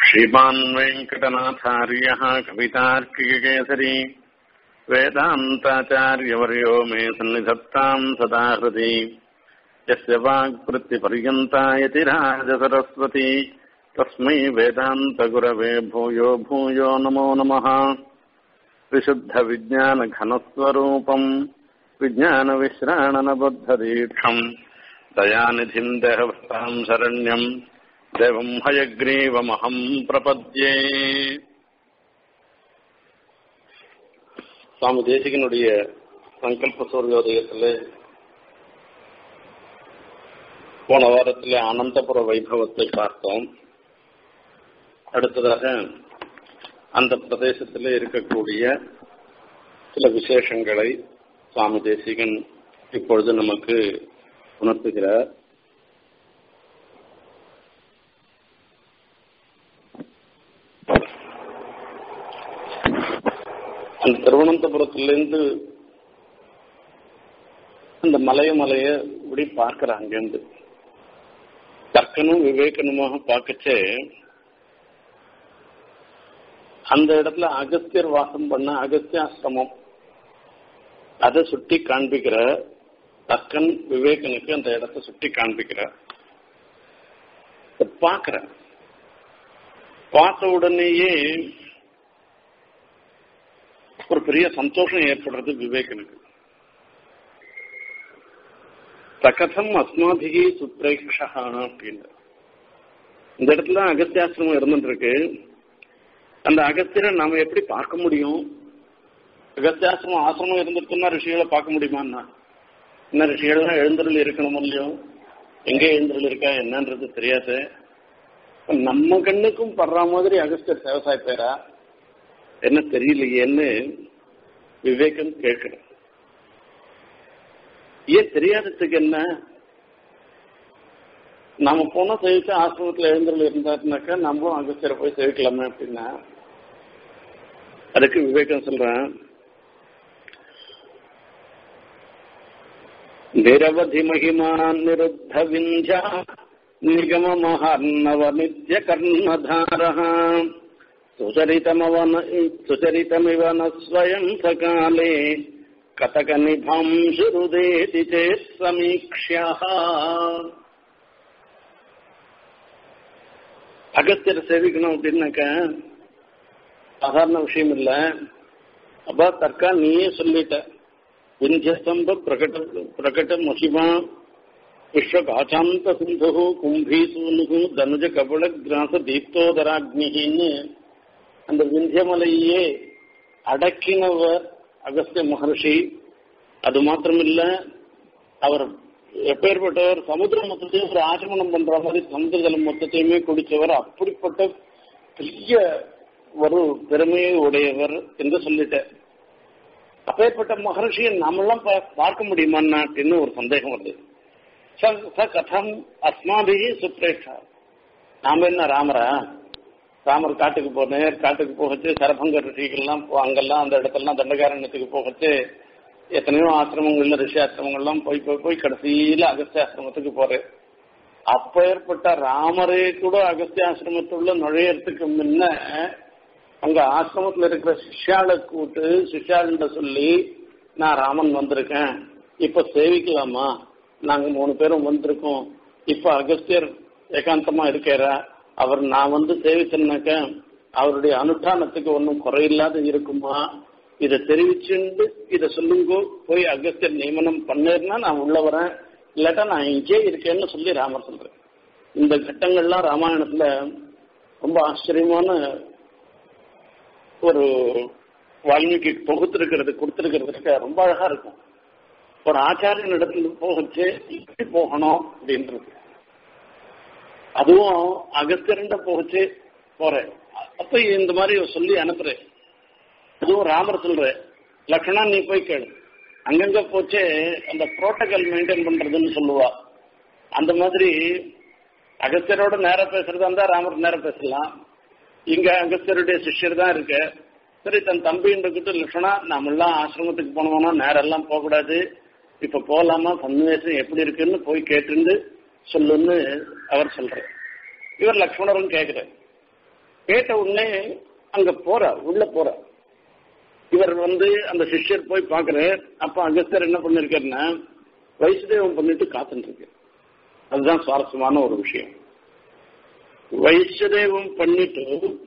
श्रीमान् वेङ्कटनाथार्यः कवितार्किककेसरी वेदान्ताचार्यवर्यो मे सन्निधत्ताम् सदा हृदि यस्य वाक्वृत्तिपर्यन्ता यतिराजसरस्वती तस्मै वेदान्तगुरवे भूयो भूयो नमो नमः विशुद्धविज्ञानघनस्वरूपम् विज्ञानविश्राणनबद्धदीक्षम् दयानिधिम् देहभृताम् शरण्यम् देवम् हयग्रीवमहम् प्रपद्ये சுவாமி தேசிகனுடைய சங்கல்ப சூரியோதயத்தில் போன வாரத்தில் அனந்தபுர வைபவத்தை பார்த்தோம் அடுத்ததாக அந்த பிரதேசத்தில் இருக்கக்கூடிய சில விசேஷங்களை சுவாமி தேசிகன் இப்பொழுது நமக்கு உணர்த்துகிறார் அந்த திருவனந்தபுரத்திலேருந்து அந்த மலைய மலைய இப்படி பார்க்கிற அங்கேருந்து தர்க்கனும் விவேகனுமாக பார்க்கச்சே அந்த இடத்துல அகஸ்தியர் வாசம் பண்ண அகஸ்தியாசிரமம் அதை சுட்டி காண்பிக்கிற தக்கன் விவேகனுக்கு அந்த இடத்தை சுட்டி காண்பிக்கிற பார்க்கிற பார்த்த உடனேயே ஒரு பெரிய சந்தோஷம் ஏற்படுறது விவேகனுக்கு சகதம் அஸ்மாபிகி சுப்ரேக்ஷா அப்படின்னு இந்த இடத்துல அகஸ்தியாசிரமம் இருந்துட்டு இருக்கு அந்த அகஸ்தியரை நாம எப்படி பார்க்க முடியும் அகஸ்தியாசிரமம் ஆசிரமம் இருந்திருக்குன்னா ரிஷிகளை பார்க்க முடியுமான்னா என்ன ரிஷிகள்லாம் எழுந்தருள் இருக்கணும் இல்லையோ எங்க எழுந்தருள் இருக்கா என்னன்றது தெரியாது நம்ம கண்ணுக்கும் படுற மாதிரி அகஸ்தியர் விவசாய பேரா என்ன தெரியலையேன்னு விவேகம் கேட்கிறேன் ஏன் தெரியாததுக்கு என்ன நாம போனா சேவிச்சு ஆசிரமத்தில் எழுந்தருள் இருந்தாருனாக்கா நம்மளும் அகஸ்தியரை போய் சேவிக்கலாமே அப்படின்னா அதுக்கு விவேகம் சொல்றேன் நிரவதி மகிமா நிருத்த விஞ்சா நிகம மகார்ணவ நித்ய கர்ணதாரः सुचरितमवन सुचरितमिव न स्वयं सकाले कतकनिभांशुरुदेति चेत् समीक्ष्यः அகஸ்தியர் சேவிக்கணும் அப்படின்னாக்க சாதாரண விஷயம் இல்ல அப்பா தற்கா நீயே சொல்லிட்ட விந்தியஸ்தம்ப பிரகட பிரகட மகிமா விஸ்வகாச்சாந்த சிந்து கும்பீசூனு தனுஜ கபல கிராச தீப்தோதராக்னின்னு அந்த விந்தியமலையே அடக்கினவர் அகஸ்திய மகர்ஷி அது மாத்திரமில்ல அவர் எப்பேற்பட்டவர் சமுத்திர மொத்தத்தையும் ஒரு ஆச்சமனம் பண்ற மாதிரி சமுத்திர ஜலம் மொத்தத்தையுமே குடிச்சவர் அப்படிப்பட்ட பெரிய ஒரு பெருமையை உடையவர் என்று சொல்லிட்டார் அப்பேற்பட்ட மகர்ஷியை நாமெல்லாம் பார்க்க முடியுமான்னா அப்படின்னு ஒரு சந்தேகம் வருது ச கதம் அஸ்மாபிகி சுப்ரேஷா நாம என்ன ராமரா ராமர் காட்டுக்கு போனேன் காட்டுக்கு போகச்சு சரபங்க ரிஷிகள்லாம் அங்கெல்லாம் அந்த இடத்துலலாம் தண்டகாரண்யத்துக்கு போகச்சு எத்தனையோ ஆசிரமங்கள்ல ரிஷி ஆசிரமங்கள்லாம் போய் போய் போய் கடைசியில அகஸ்திய ஆசிரமத்துக்கு போறேன் அப்ப ஏற்பட்ட ராமரே கூட அகஸ்திய ஆசிரமத்துள்ள நுழையறதுக்கு முன்ன அங்க ஆசிரமத்துல இருக்கிற சிஷ்யாளை கூட்டு சிஷ்யாள்கிட்ட சொல்லி நான் ராமன் வந்திருக்கேன் இப்ப சேவிக்கலாமா நாங்க மூணு பேரும் வந்திருக்கோம் இப்ப அகஸ்தியர் ஏகாந்தமா இருக்கிறா அவர் நான் வந்து சேவிச்சேன்னாக்க அவருடைய அனுஷ்டானத்துக்கு ஒன்றும் குறையில்லாத இருக்குமா இதை தெரிவிச்சுண்டு இதை சொல்லுங்க போய் அகஸ்தியர் நியமனம் பண்ணேன்னா நான் உள்ள வரேன் இல்லாட்டா நான் இங்கே இருக்கேன்னு சொல்லி ராமர் சொல்றேன் இந்த கட்டங்கள்லாம் ராமாயணத்துல ரொம்ப ஆச்சரியமான ஒரு வால்மீகி தொகுத்திருக்கிறது கொடுத்திருக்கிறதுக்கு ரொம்ப அழகா இருக்கும் ஒரு ஆச்சாரியன் இடத்துல போகச்சு இப்படி போகணும் அப்படின்றது அதுவும் அகஸ்தியரண்ட போகச்சு போறேன் அப்ப இந்த மாதிரி சொல்லி அனுப்புறேன் அதுவும் ராமர் சொல்ற லக்ஷ்மணா நீ போய் கேளு அங்கங்க போச்சு அந்த புரோட்டோகால் மெயின்டைன் பண்றதுன்னு சொல்லுவா அந்த மாதிரி அகஸ்தியரோட நேரம் பேசுறதா இருந்தா ராமர் நேரம் பேசலாம் இங்க அகஸ்தியருடைய சிஷ்யர் தான் இருக்கு சரி தன் தம்பின்றதுக்கு லட்சணா நாமெல்லாம் ஆசிரமத்துக்கு போனோம்னா நேரம் எல்லாம் போகக்கூடாது இப்ப போலாமா சன்னிவேசம் எப்படி இருக்குன்னு போய் கேட்டுண்டு சொல்லுன்னு அவர் சொல்றார் இவர் லக்ஷ்மணரும் கேட்கிறார் கேட்ட உடனே அங்க போற உள்ள போற இவர் வந்து அந்த சிஷ்யர் போய் பாக்குறார் அப்ப அகஸ்தர் என்ன பண்ணிருக்காருன்னா வைஷ்ணவம் பண்ணிட்டு காத்துட்டு இருக்கு அதுதான் சுவாரஸ்யமான ஒரு விஷயம் வைஷ்ணதேவம் பண்ணிட்டு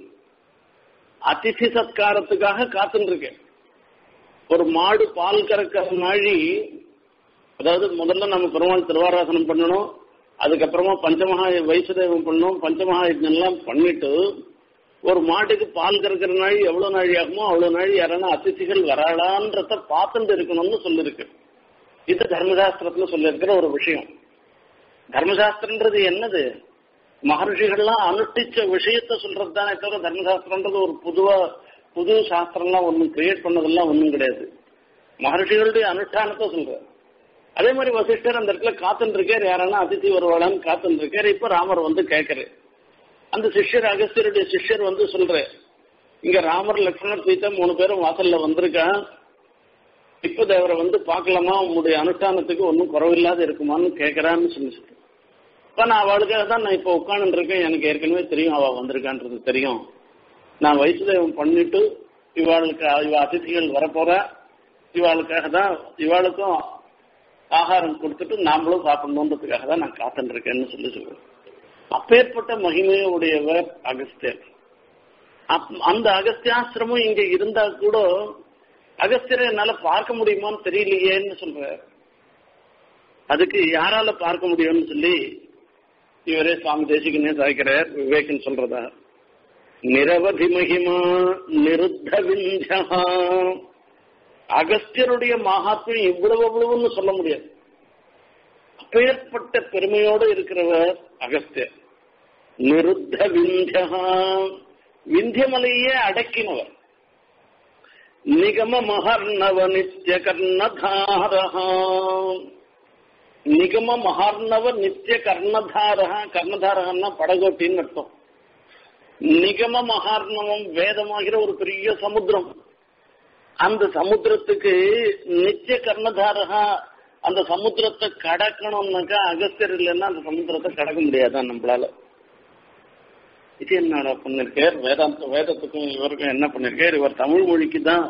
அதிதி சத்காரத்துக்காக காத்துட்டு இருக்கேன் ஒரு மாடு பால் கறக்கிற நாழி அதாவது முதல்ல நம்ம பெருமாள் திருவாராசனம் பண்ணணும் அதுக்கப்புறமா பஞ்சமகா வைசுதேவம் பண்ணணும் பஞ்சமகா எல்லாம் பண்ணிட்டு ஒரு மாட்டுக்கு பால் கறக்கிற நாழி எவ்வளவு நாழி ஆகுமோ அவ்வளவு நாழி யாரான அதிதிகள் வராளான்றத பார்த்துட்டு இருக்கணும்னு சொல்லிருக்கு இது தர்மசாஸ்திரத்துல சொல்லியிருக்கிற ஒரு விஷயம் தர்மசாஸ்திரன்றது என்னது மகர்ஷிகள்லாம் அனுஷ்டிச்ச விஷயத்த சொல்றது தானே தவிர தர்மசாஸ்திரன்றது ஒரு புதுவா புது சாஸ்திரம்லாம் ஒன்றும் கிரியேட் பண்ணதெல்லாம் ஒன்றும் கிடையாது மகர்ஷிகளுடைய அனுஷ்டானத்தை சொல்ற அதே மாதிரி வசிஷ்டர் அந்த இடத்துல காத்துட்டு இருக்கார் யாரானா அதித்தி வருவாளான்னு காத்துட்டு இருக்கார் இப்ப ராமர் வந்து கேட்கறாரு அந்த சிஷ்யர் அகஸ்தியருடைய சிஷ்யர் வந்து சொல்ற இங்க ராமர் லக்ஷ்மணர் சீதா மூணு பேரும் வாசல்ல வந்திருக்கா இப்ப தேவரை வந்து பார்க்கலாமா உங்களுடைய அனுஷ்டானத்துக்கு ஒன்றும் குறவில்லாத இருக்குமான்னு கேட்கறான்னு சொல்லி சொல்றேன் இப்ப நான் அவளுக்காக தான் நான் இப்ப உட்காந்து இருக்கேன் எனக்கு ஏற்கனவே தெரியும் அவ வந்திருக்கான்றது தெரியும் நான் வைசுதேவம் பண்ணிட்டு இவாளுக்கு இவ அதிதிகள் வரப்போற இவாளுக்காக தான் இவாளுக்கும் ஆகாரம் கொடுத்துட்டு நாமளும் சாப்பிடணுன்றதுக்காக தான் நான் காத்துட்டு இருக்கேன்னு சொல்லி சொல்றேன் அப்பேற்பட்ட மகிமையுடையவர் அகஸ்தியர் அந்த அகஸ்தியாசிரமம் இங்க இருந்தா கூட அகஸ்தியரை என்னால பார்க்க முடியுமான்னு தெரியலையேன்னு சொல்ற அதுக்கு யாரால பார்க்க முடியும்னு சொல்லி இவரே சுவாமி தேசிகனே சாய்க்கிறார் விவேகன் சொல்றதா நிரவதி மகிமா நிருத்த விஞ்சா அகஸ்தியருடைய மகாத்மியம் இவ்வளவு அவ்வளவுன்னு சொல்ல முடியாது அப்பேற்பட்ட பெருமையோடு இருக்கிறவர் அகஸ்தியர் நிருத்த விஞ்சா விந்தியமலையே அடக்கினவர் நிகம மகர்ணவ நித்திய கர்ணதாரா நிகம மகார்ணவ நித்திய கர்ணதாரா கர்ணதாரகன்னா படகோட்டின்னு அர்த்தம் நிகம மகார்ணவம் வேதமாகிற ஒரு பெரிய சமுத்திரம் அந்த சமுத்திரத்துக்கு நித்திய கர்ணதாரகா அந்த சமுத்திரத்தை கடக்கணும்னாக்கா அகஸ்தியர் இல்லைன்னா அந்த சமுத்திரத்தை கடக்க முடியாதான் நம்மளால இது என்னடா பண்ணிருக்கார் வேதாந்த வேதத்துக்கும் இவருக்கும் என்ன பண்ணிருக்கார் இவர் தமிழ் மொழிக்கு தான்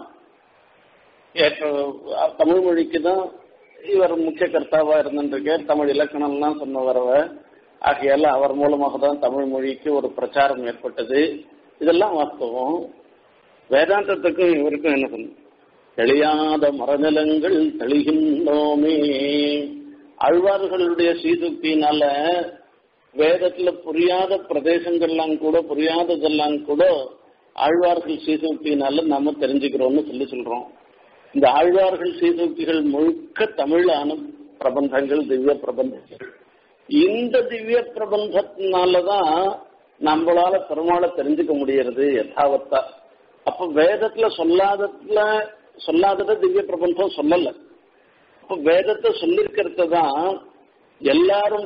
ஏற்ற தமிழ் மொழிக்கு தான் இவர் முக்கிய கர்த்தாவா இருந்திருக்கார் தமிழ் இலக்கணம்லாம் சொன்ன வரவ ஆகையால அவர் மூலமாக தான் தமிழ் மொழிக்கு ஒரு பிரச்சாரம் ஏற்பட்டது இதெல்லாம் வாஸ்தவம் வேதாந்தத்துக்கும் இவருக்கும் என்ன சொன்ன தெளியாத மரநிலங்கள் தெளிகின்றோமே ஆழ்வார்களுடைய சீதுக்தினால வேதத்துல புரியாத பிரதேசங்கள்லாம் கூட புரியாததெல்லாம் கூட ஆழ்வார்கள் சீசூக்தினால நாம தெரிஞ்சுக்கிறோம்னு சொல்லி சொல்றோம் இந்த ஆழ்வார்கள் சீசூக்திகள் முழுக்க தமிழான பிரபந்தங்கள் திவ்ய பிரபந்தங்கள் இந்த திவ்ய பிரபந்தத்தினாலதான் நம்மளால பெருமாளை தெரிஞ்சுக்க முடியறது யதாவத்தா அப்ப வேதத்துல சொல்லாததுல சொல்லாதத திவ்ய பிரபந்தம் சொல்லல அப்ப வேதத்தை சொல்லிருக்கிறது தான் எல்லாரும்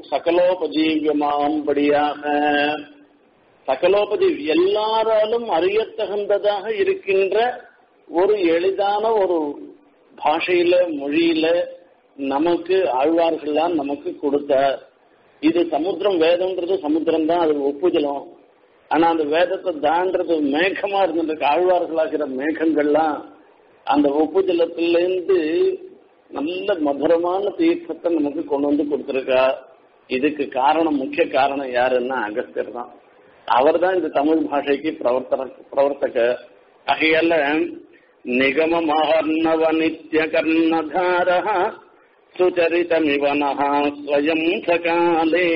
சகலோபஜீவியமாம்படியாக சகலோபதி எல்லாராலும் அறியத்தகுந்ததாக இருக்கின்ற ஒரு எளிதான ஒரு பாஷையில மொழியில நமக்கு ஆழ்வார்கள்லாம் நமக்கு கொடுத்த இது சமுத்திரம் வேதம்ன்றது சமுத்திரம் தான் அது ஒப்புஜலம் ஆனா அந்த வேதத்தை தாண்டது மேகமா இருந்திருக்கு ஆழ்வார்களாகிற மேகங்கள்லாம் அந்த ஒப்பு ஜலத்திலேருந்து நல்ல மதுரமான தீர்த்தத்தை நமக்கு கொண்டு வந்து கொடுத்துருக்கா இதுக்கு காரணம் முக்கிய காரணம் யாருன்னா அகஸ்தியர் தான் அவர் தான் இந்த தமிழ் பாஷைக்கு பிரவர்த்தன பிரவர்த்தக ஆகையால நிகம மகர்ணவ நித்திய கர்ணதார சுச்சரிதமிவன ஸ்வயம் சகாலே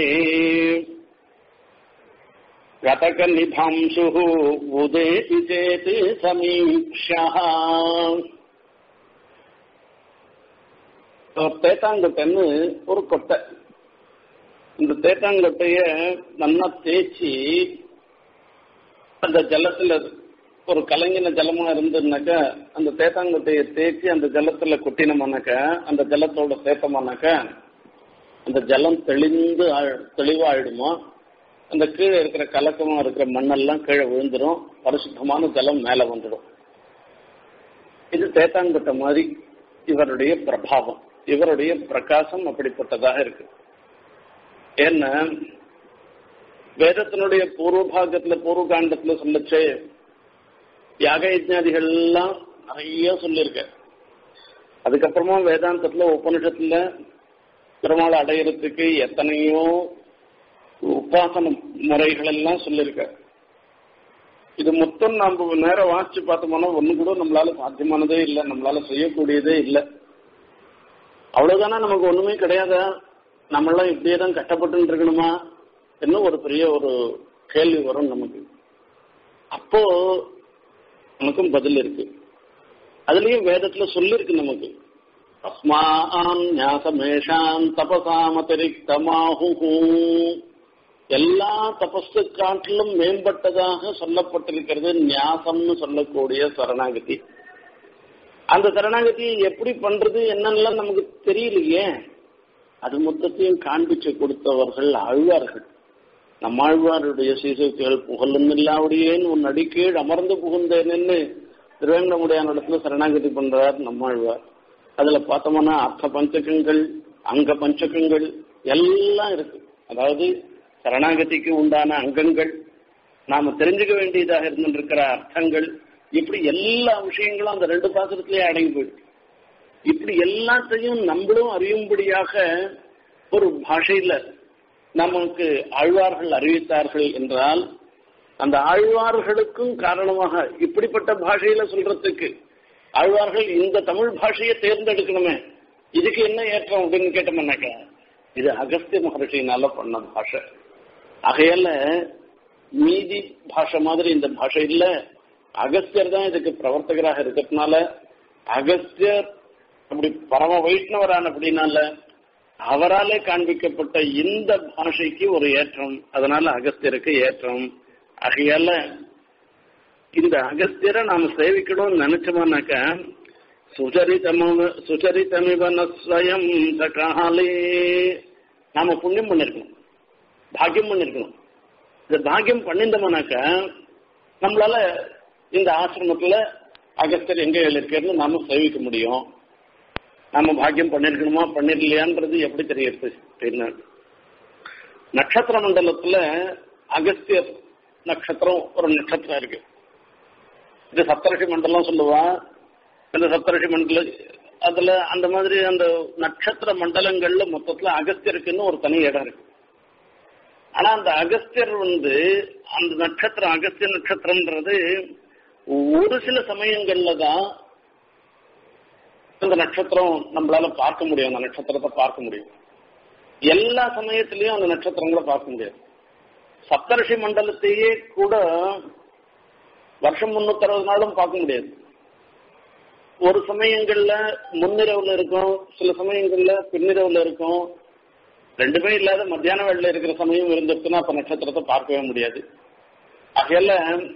गतक निभांशु उदेति चेत समीक्षा தேத்தாங்கொட்டைன்னு ஒரு கொட்டை இந்த தேத்தாங்கொட்டைய நல்லா தேய்ச்சி அந்த ஜலத்துல ஒரு கலங்கின ஜலமா இருந்ததுனாக்கா அந்த தேத்தாங்கொட்டையை தேய்ச்சி அந்த ஜலத்துல கொட்டினோம்னாக்க அந்த ஜலத்தோட சேர்த்தோம்னாக்க அந்த ஜலம் தெளிந்து தெளிவாயிடுமா அந்த கீழே இருக்கிற கலக்கமா இருக்கிற மண்ணெல்லாம் கீழே விழுந்துடும் பரிசுத்தமான ஜலம் மேல வந்துடும் இது தேத்தாங்கொட்டை மாதிரி இவருடைய பிரபாவம் இவருடைய பிரகாசம் அப்படிப்பட்டதாக இருக்கு ஏன்னா வேதத்தினுடைய பூர்வ பாகத்துல பூர்வ காண்டத்துல சொல்லச்சு யாக யஜ்ஞாதிகள் எல்லாம் நிறைய சொல்லியிருக்க அதுக்கப்புறமா வேதாந்தத்துல உபனிஷத்துல பெருமாளை அடையிறதுக்கு எத்தனையோ உபாசன முறைகள் எல்லாம் சொல்லியிருக்க இது மொத்தம் நம்ம நேரம் வாசிச்சு பார்த்தோம்னா ஒண்ணு கூட நம்மளால சாத்தியமானதே இல்லை நம்மளால செய்யக்கூடியதே இல்லை அவ்வளவுதானா நமக்கு ஒண்ணுமே கிடையாதா நம்மளாம் இப்படியே தான் கஷ்டப்பட்டு இருக்கணுமா என்ன ஒரு பெரிய ஒரு கேள்வி வரும் நமக்கு அப்போ நமக்கும் பதில் இருக்கு அதுலயும் வேதத்துல சொல்லிருக்கு நமக்கு அஸ்மான் ஞாசமேஷான் தபசாமதிரிக்தமாஹு எல்லா தபஸு காட்டிலும் மேம்பட்டதாக சொல்லப்பட்டிருக்கிறது ஞாசம்னு சொல்லக்கூடிய சரணாகதி அந்த சரணாகதியை எப்படி பண்றது என்னென்னலாம் நமக்கு தெரியலையே அது மொத்தத்தையும் காண்பிச்சு கொடுத்தவர்கள் ஆழ்வார்கள் நம்மாழ்வாருடைய சீசைகள் புகழும் இல்லாவுடையேன் உன் அடிக்கீழ் அமர்ந்து புகுந்தேன்னு திருவேங்கடமுடியான இடத்துல சரணாகதி பண்றார் நம்மாழ்வார் அதுல பார்த்தோம்னா அர்த்த பஞ்சகங்கள் அங்க பஞ்சகங்கள் எல்லாம் இருக்கு அதாவது சரணாகதிக்கு உண்டான அங்கங்கள் நாம தெரிஞ்சுக்க வேண்டியதாக இருந்திருக்கிற அர்த்தங்கள் இப்படி எல்லா விஷயங்களும் அந்த ரெண்டு பாத்திரத்திலேயே அடங்கி போயிடுது இப்படி எல்லாத்தையும் நம்மளும் அறியும்படியாக ஒரு பாஷையில நமக்கு ஆழ்வார்கள் அறிவித்தார்கள் என்றால் அந்த ஆழ்வார்களுக்கும் காரணமாக இப்படிப்பட்ட பாஷையில சொல்றதுக்கு ஆழ்வார்கள் இந்த தமிழ் பாஷையை தேர்ந்தெடுக்கணுமே இதுக்கு என்ன ஏற்றம் அப்படின்னு கேட்டோம்னாக்க இது அகஸ்திய மகர்ஷியினால பண்ண பாஷை ஆகையால மீதி பாஷை மாதிரி இந்த பாஷை இல்ல அகஸ்தியர் தான் இதுக்கு பிரவர்த்தகராக இருக்கிறதுனால அகஸ்தியர் அப்படி பரம வைஷ்ணவரான அப்படின்னால அவராலே காண்பிக்கப்பட்ட இந்த பாஷைக்கு ஒரு ஏற்றம் அதனால அகஸ்தியருக்கு ஏற்றம் ஆகையால இந்த அகஸ்தியரை நாம சேவிக்கணும்னு நினைச்சோம்னாக்க சுச்சரிதம சுச்சரிதமிவன ஸ்வயம் சகாலே நாம புண்ணியம் பண்ணிருக்கணும் பாக்கியம் பண்ணிருக்கணும் இந்த பாக்கியம் பண்ணிருந்தோம்னாக்க நம்மளால இந்த ஆசிரமத்துல அகஸ்தியர் எங்க இருக்காருன்னு நாம சேவிக்க முடியும் நாம பாக்கியம் பண்ணிருக்கணுமா பண்ணிருக்கலையான்றது எப்படி தெரியறது அப்படின்னா நட்சத்திர மண்டலத்துல அகஸ்தியர் நட்சத்திரம் ஒரு நட்சத்திரம் இருக்கு இது சப்தரிஷி மண்டலம் சொல்லுவா இந்த சப்தரிஷி மண்டல அதுல அந்த மாதிரி அந்த நட்சத்திர மண்டலங்கள்ல மொத்தத்துல அகஸ்தியருக்குன்னு ஒரு தனி இடம் இருக்கு ஆனா அந்த அகஸ்தியர் வந்து அந்த நட்சத்திரம் அகஸ்திய நட்சத்திரம்ன்றது ஒரு சில சமயங்கள்ல தான் அந்த நட்சத்திரம் நம்மளால பார்க்க முடியும் அந்த நட்சத்திரத்தை பார்க்க முடியும் எல்லா சமயத்திலையும் அந்த நட்சத்திரங்களை பார்க்க முடியாது சப்தரிஷி மண்டலத்தையே கூட வருஷம் முன்னூத்தி அறுபது நாளும் பார்க்க முடியாது ஒரு சமயங்கள்ல முன்னிரவுல இருக்கும் சில சமயங்கள்ல பின்னிரவுல இருக்கும் ரெண்டுமே இல்லாத மத்தியான வேலையில இருக்கிற சமயம் இருந்துச்சுன்னா அப்ப நட்சத்திரத்தை பார்க்கவே முடியாது ஆகையால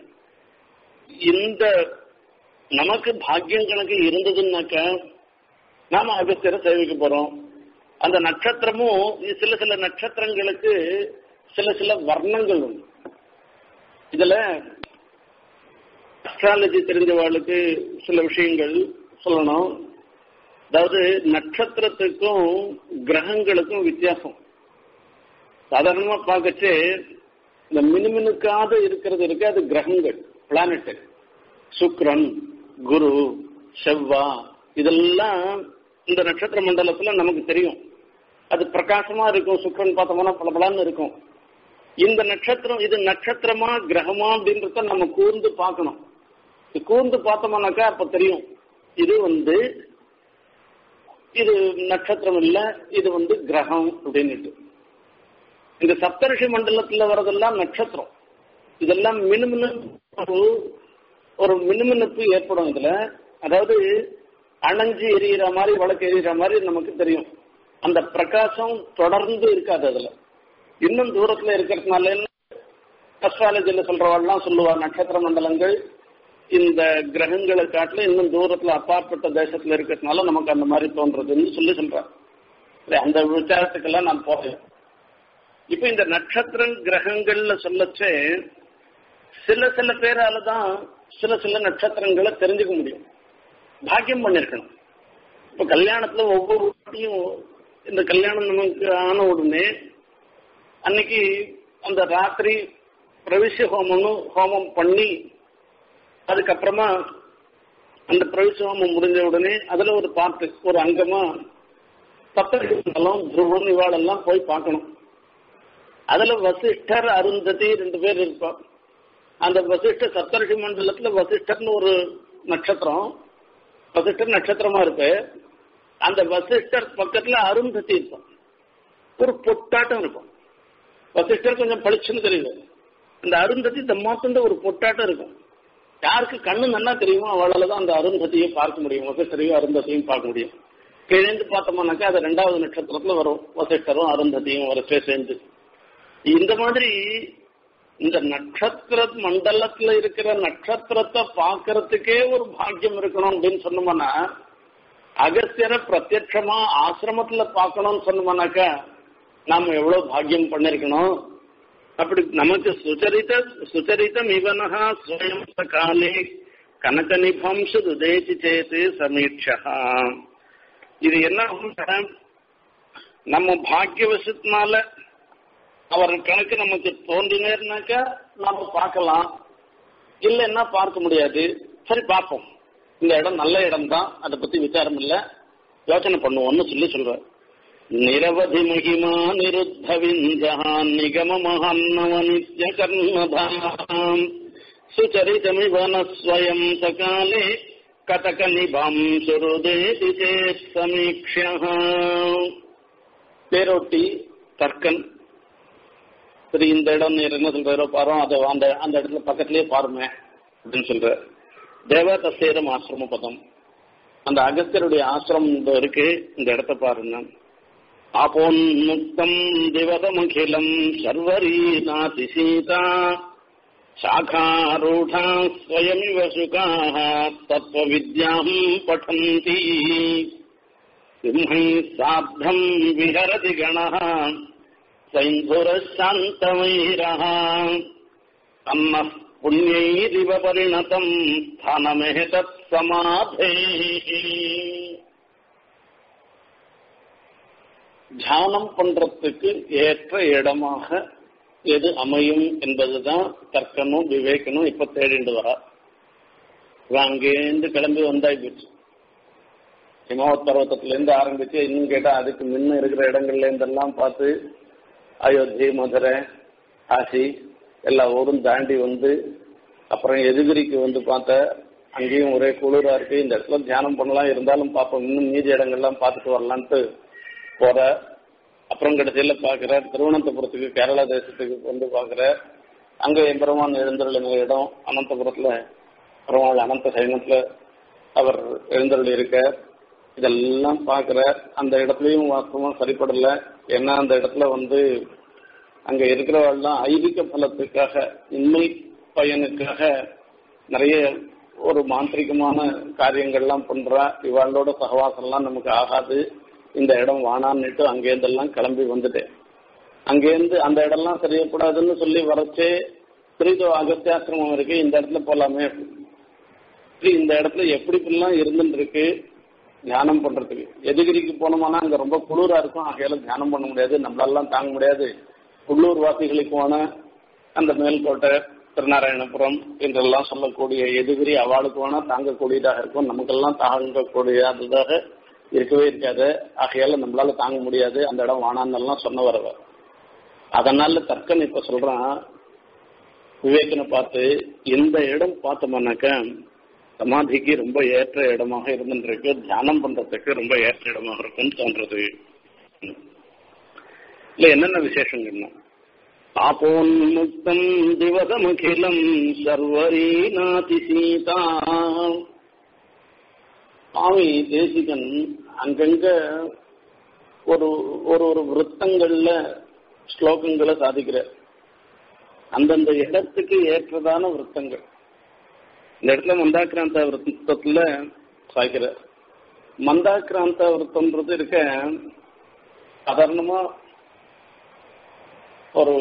இந்த நமக்கு பாக்கியம் கணக்கு இருந்ததுன்னாக்க நாம அகஸ்தியரை சேவிக்க போறோம் அந்த நட்சத்திரமும் சில சில நட்சத்திரங்களுக்கு சில சில வர்ணங்கள் உண்டு இதுல அஸ்ட்ராலஜி தெரிஞ்சவாளுக்கு சில விஷயங்கள் சொல்லணும் அதாவது நட்சத்திரத்துக்கும் கிரகங்களுக்கும் வித்தியாசம் சாதாரணமா பார்க்கச்சு இந்த மினுமினுக்காத இருக்கிறது இருக்கு அது கிரகங்கள் பிளானட் சுக்ரன் குரு செவ்வா இதெல்லாம் இந்த நட்சத்திர மண்டலத்துல நமக்கு தெரியும் அது பிரகாசமா இருக்கும் சுக்ரன் பார்த்தோம்னா பளபளன்னு இருக்கும் இந்த நட்சத்திரம் இது நட்சத்திரமா கிரகமா அப்படின்றத நம்ம கூர்ந்து பார்க்கணும் கூர்ந்து பார்த்தோம்னாக்கா அப்ப தெரியும் இது வந்து இது நட்சத்திரம் இல்ல இது வந்து கிரகம் அப்படின்னுட்டு இந்த சப்தரிஷி மண்டலத்துல வர்றதெல்லாம் நட்சத்திரம் இதெல்லாம் மினுமினு ஒரு மினுமினுப்பு ஏற்படும் இதுல அதாவது அணைஞ்சு எரியிற மாதிரி வழக்கு எரியிற மாதிரி நமக்கு தெரியும் அந்த பிரகாசம் தொடர்ந்து இருக்காது அதுல இன்னும் தூரத்துல இருக்கிறதுனால அஸ்ட்ராலஜில சொல்றவாள்லாம் சொல்லுவா நட்சத்திர மண்டலங்கள் இந்த கிரகங்களை காட்டில இன்னும் தூரத்துல அப்பாற்பட்ட தேசத்துல இருக்கிறதுனால நமக்கு அந்த மாதிரி தோன்றதுன்னு சொல்லி சொல்றேன் அந்த விசாரத்துக்கெல்லாம் நான் போறேன் இப்ப இந்த நட்சத்திர கிரகங்கள்ல சொல்லச்சே சில சில பேரால தான் சில சில நட்சத்திரங்களை தெரிஞ்சுக்க முடியும் பாக்கியம் பண்ணிருக்கணும் இப்ப கல்யாணத்துல ஒவ்வொரு வாட்டியும் இந்த கல்யாணம் நமக்கு ஆன உடனே அன்னைக்கு அந்த ராத்திரி பிரவிச ஹோமம்னு ஹோமம் பண்ணி அதுக்கப்புறமா அந்த பிரவிச ஹோமம் முடிஞ்ச உடனே அதுல ஒரு பார்ட்டு ஒரு அங்கமா சப்தம் துருவன் இவாளெல்லாம் போய் பார்க்கணும் அதுல வசிஷ்டர் அருந்ததி ரெண்டு பேர் இருப்பான் அந்த வசிஷ்ட சப்தரிஷி மண்டலத்துல வசிஷ்டர்னு ஒரு நட்சத்திரம் வசிஷ்டர் நட்சத்திரமா இருக்கு அந்த வசிஷ்டர் பக்கத்துல அருந்ததி இருக்கும் ஒரு பொட்டாட்டம் இருக்கும் வசிஷ்டர் கொஞ்சம் பளிச்சுன்னு தெரியுது அந்த அருந்ததி தம்மாத்துண்ட ஒரு பொட்டாட்டம் இருக்கும் யாருக்கு கண்ணு நல்லா தெரியுமோ அவளால தான் அந்த அருந்ததியை பார்க்க முடியும் வசிஷ்டரையும் அருந்ததியும் பார்க்க முடியும் கிழந்து பார்த்தோம்னாக்கா அது ரெண்டாவது நட்சத்திரத்துல வரும் வசிஷ்டரும் அருந்ததியும் வரிசை சேர்ந்து இந்த மாதிரி இந்த நட்சத்திர மண்டலத்துல இருக்கிற நட்சத்திரத்தை பார்க்கறதுக்கே ஒரு பாக்கியம் இருக்கணும் அப்படின்னு சொன்னோம்னா அகஸ்தியரை பிரத்யட்சமா ஆசிரமத்துல பார்க்கணும்னு சொன்னோம்னாக்கா நாம எவ்வளவு பாக்கியம் பண்ணிருக்கணும் அப்படி நமக்கு சுச்சரித சுச்சரிதம் இவனஹா ஸ்வயம் காலே கனக நிபம்சு துதேசி சேத்து சமீட்சா இது என்ன நம்ம பாக்கியவசத்தினால அவர் கணக்கு நமக்கு தோன்றினேர்னாக்கா நாம பார்க்கலாம் இல்லைன்னா பார்க்க முடியாது சரி பார்ப்போம் இந்த இடம் நல்ல இடம் தான் அதை பத்தி விசாரம் இல்லை யோசனை பண்ணுவோம்னு சொல்லி சொல்றார் நிரவதி மகிமா நிருத்த விஞ்சகான் நிகம மகான்னவ நித்ய கர்மதாம் சுச்சரிதமிவன ஸ்வயம் சகாலே கதக நிபாம் சுருதேதி சேத் சமீக்ஷா பேரோட்டி தர்க்கன் சரி இந்த இடம் நீர் என்ன சொல்றாரோ பாரு அதை அந்த அந்த இடத்துல பக்கத்திலேயே பாருமே அப்படின்னு சொல்ற தேவதசேரம் ஆசிரம பதம் அந்த அகஸ்தருடைய ஆசிரமம் இருக்கு இந்த இடத்த பாருங்க ஆபோன்முக்தம் திவதமகிலம் சர்வரீ நாதி சீதா शाखारूढा स्वयमिव शुकाः तत्त्वविद्याम् पठन्ति सिंहैः सार्धम् विहरति गणः सैन्धुरः शान्तमैरः अन्नः पुण्यैरिव परिणतम् स्थानमेतत् समाधेः தியானம் பண்றதுக்கு ஏற்ற இடமாக எது அமையும் என்பதுதான் தர்க்கனும் விவேகனும் இப்ப தேடிண்டு வரா இவன் அங்கேருந்து கிளம்பி வந்தாய் போச்சு ஹிமவத் பர்வத்தத்துல இருந்து ஆரம்பிச்சு இன்னும் கேட்டா அதுக்கு முன்ன இருக்கிற இடங்கள்ல இருந்தெல்லாம் பார்த்து அயோத்தி மதுரை காசி எல்லா ஊரும் தாண்டி வந்து அப்புறம் எதுகிரிக்கு வந்து பார்த்த அங்கேயும் ஒரே குளிரா இருக்கு இந்த இடத்துல தியானம் பண்ணலாம் இருந்தாலும் பார்ப்போம் இன்னும் மீதி இடங்கள்லாம் பார்த்துட்டு வரலான்ட்டு போற அப்புறம் கடைசியில பாக்குற திருவனந்தபுரத்துக்கு கேரளா தேசத்துக்கு வந்து பாக்குற அங்க எம்பெருமான் எழுந்தருளின இடம் அனந்தபுரத்துல பெருமாள் அனந்த சைனத்துல அவர் எழுந்தருள் இருக்க இதெல்லாம் பாக்குற அந்த இடத்துலயும் வாஸ்தவமா சரிப்படல ஏன்னா அந்த இடத்துல வந்து அங்க இருக்கிறவெல்லாம் ஐதிக பலத்துக்காக இன்மை பயனுக்காக நிறைய ஒரு மாந்திரிகமான காரியங்கள்லாம் பண்றா இவாளோட சகவாசம்லாம் நமக்கு ஆகாது இந்த இடம் வானான்னுட்டு அங்கேருந்தெல்லாம் கிளம்பி வந்துட்டேன் அங்கேருந்து அந்த இடம்லாம் தெரியக்கூடாதுன்னு சொல்லி வரச்சே திரிதோ அகத்தியாசிரமம் இருக்கு இந்த இடத்துல போலாமே சரி இந்த இடத்துல எப்படி இப்படிலாம் இருந்துட்டு இருக்கு தியானம் பண்றதுக்கு எதுகிரிக்கு போனோம்னா அங்க ரொம்ப குளிரா இருக்கும் ஆகையால தியானம் பண்ண முடியாது நம்மளாலாம் தாங்க முடியாது உள்ளூர் வாசிகளுக்கு போன அந்த மேல்கோட்டை திருநாராயணபுரம் என்றெல்லாம் சொல்லக்கூடிய எதுகிரி அவளுக்கு வேணா தாங்கக்கூடியதாக இருக்கும் நமக்கெல்லாம் தாங்கக்கூடியதாக இருக்கவே இருக்காது ஆகையால நம்மளால தாங்க முடியாது அந்த இடம் வானான்னெல்லாம் சொன்ன வரவர் அதனால தர்க்கன் இப்ப சொல்றான் விவேகனை பார்த்து இந்த இடம் பார்த்தோம்னாக்க சமாதிக்கு ரொம்ப ஏற்ற இடமாக இருந்துருக்கு தியானம் பண்றதுக்கு ரொம்ப ஏற்ற இடமாக இருக்கும்னு தோன்றது இல்ல என்னென்ன விசேஷங்கள்னா ஆபோன்முக்தம் திவசமகிலம் சர்வரீ நாதி சீதா சுவாமி தேசிகன் அங்கங்க ஒரு ஒரு ஒரு விருத்தங்கள்ல ஸ்லோகங்களை சாதிக்கிறார் அந்தந்த இடத்துக்கு ஏற்றதான விருத்தங்கள் இந்த இடத்துல மந்தாக்கிராந்த விருத்தத்துல சாய்க்கிறார் மந்தாக்கிராந்த விருத்தம்ன்றது இருக்க சாதாரணமா ஒரு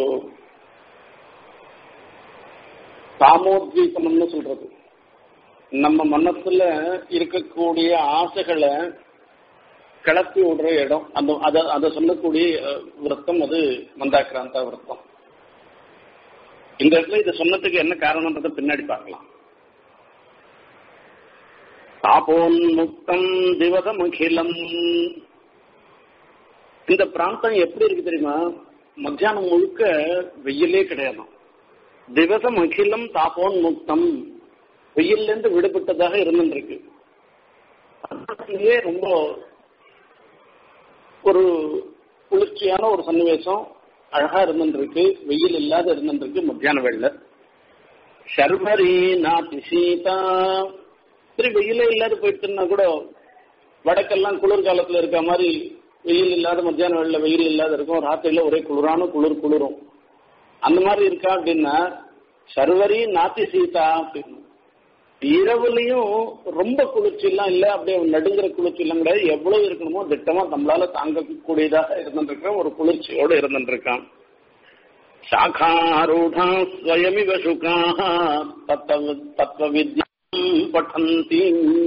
சாமோத்வீபனம்னு சொல்றது நம்ம மனசுல இருக்கக்கூடிய ஆசைகளை கிளப்பி விடுற இடம் அந்த அதை அதை சொல்லக்கூடிய விரத்தம் அது மந்தாக்கிராந்த விரத்தம் இந்த இடத்துல இதை சொன்னதுக்கு என்ன காரணம்ன்றத பின்னாடி பார்க்கலாம் தாபோன்முக்தம் திவசமகிலம் இந்த பிராந்தம் எப்படி இருக்கு தெரியுமா மத்தியானம் முழுக்க வெயிலே கிடையாது திவசம் அகிலம் தாபோன்முக்தம் வெயில்ல இருந்து விடுபட்டதாக இருந்துருக்கு ரொம்ப ஒரு குளிர்ச்சியான ஒரு சன்னிவேசம் அழகா இருந்துருக்கு வெயில் இல்லாத இருந்துருக்கு மத்தியான வேலை ஷர்மரி நாத்தி சீதா சரி வெயிலே இல்லாத போயிட்டுன்னா கூட வடக்கெல்லாம் குளிர்காலத்துல இருக்க மாதிரி வெயில் இல்லாத மத்தியான வேலையில வெயில் இல்லாத இருக்கும் ராத்திரியில ஒரே குளிரான குளிர் குளிரும் அந்த மாதிரி இருக்கா அப்படின்னா சர்வரி நாத்தி சீதா அப்படின்னு இரவுலையும் ரொம்ப குளிர்ச்சி எல்லாம் இல்ல அப்படியே நடுங்கிற குளிர்ச்சி எல்லாம் கிடையாது எவ்வளவு இருக்கணுமோ திட்டமா நம்மளால தாங்கக்கூடியதாக இருந்துருக்க ஒரு குளிர்ச்சியோடு இருந்துருக்கான் சாகாரூடா ஸ்வயமிவ சுகாக தத்துவ தத்துவ வித்யம் பட்டந்தி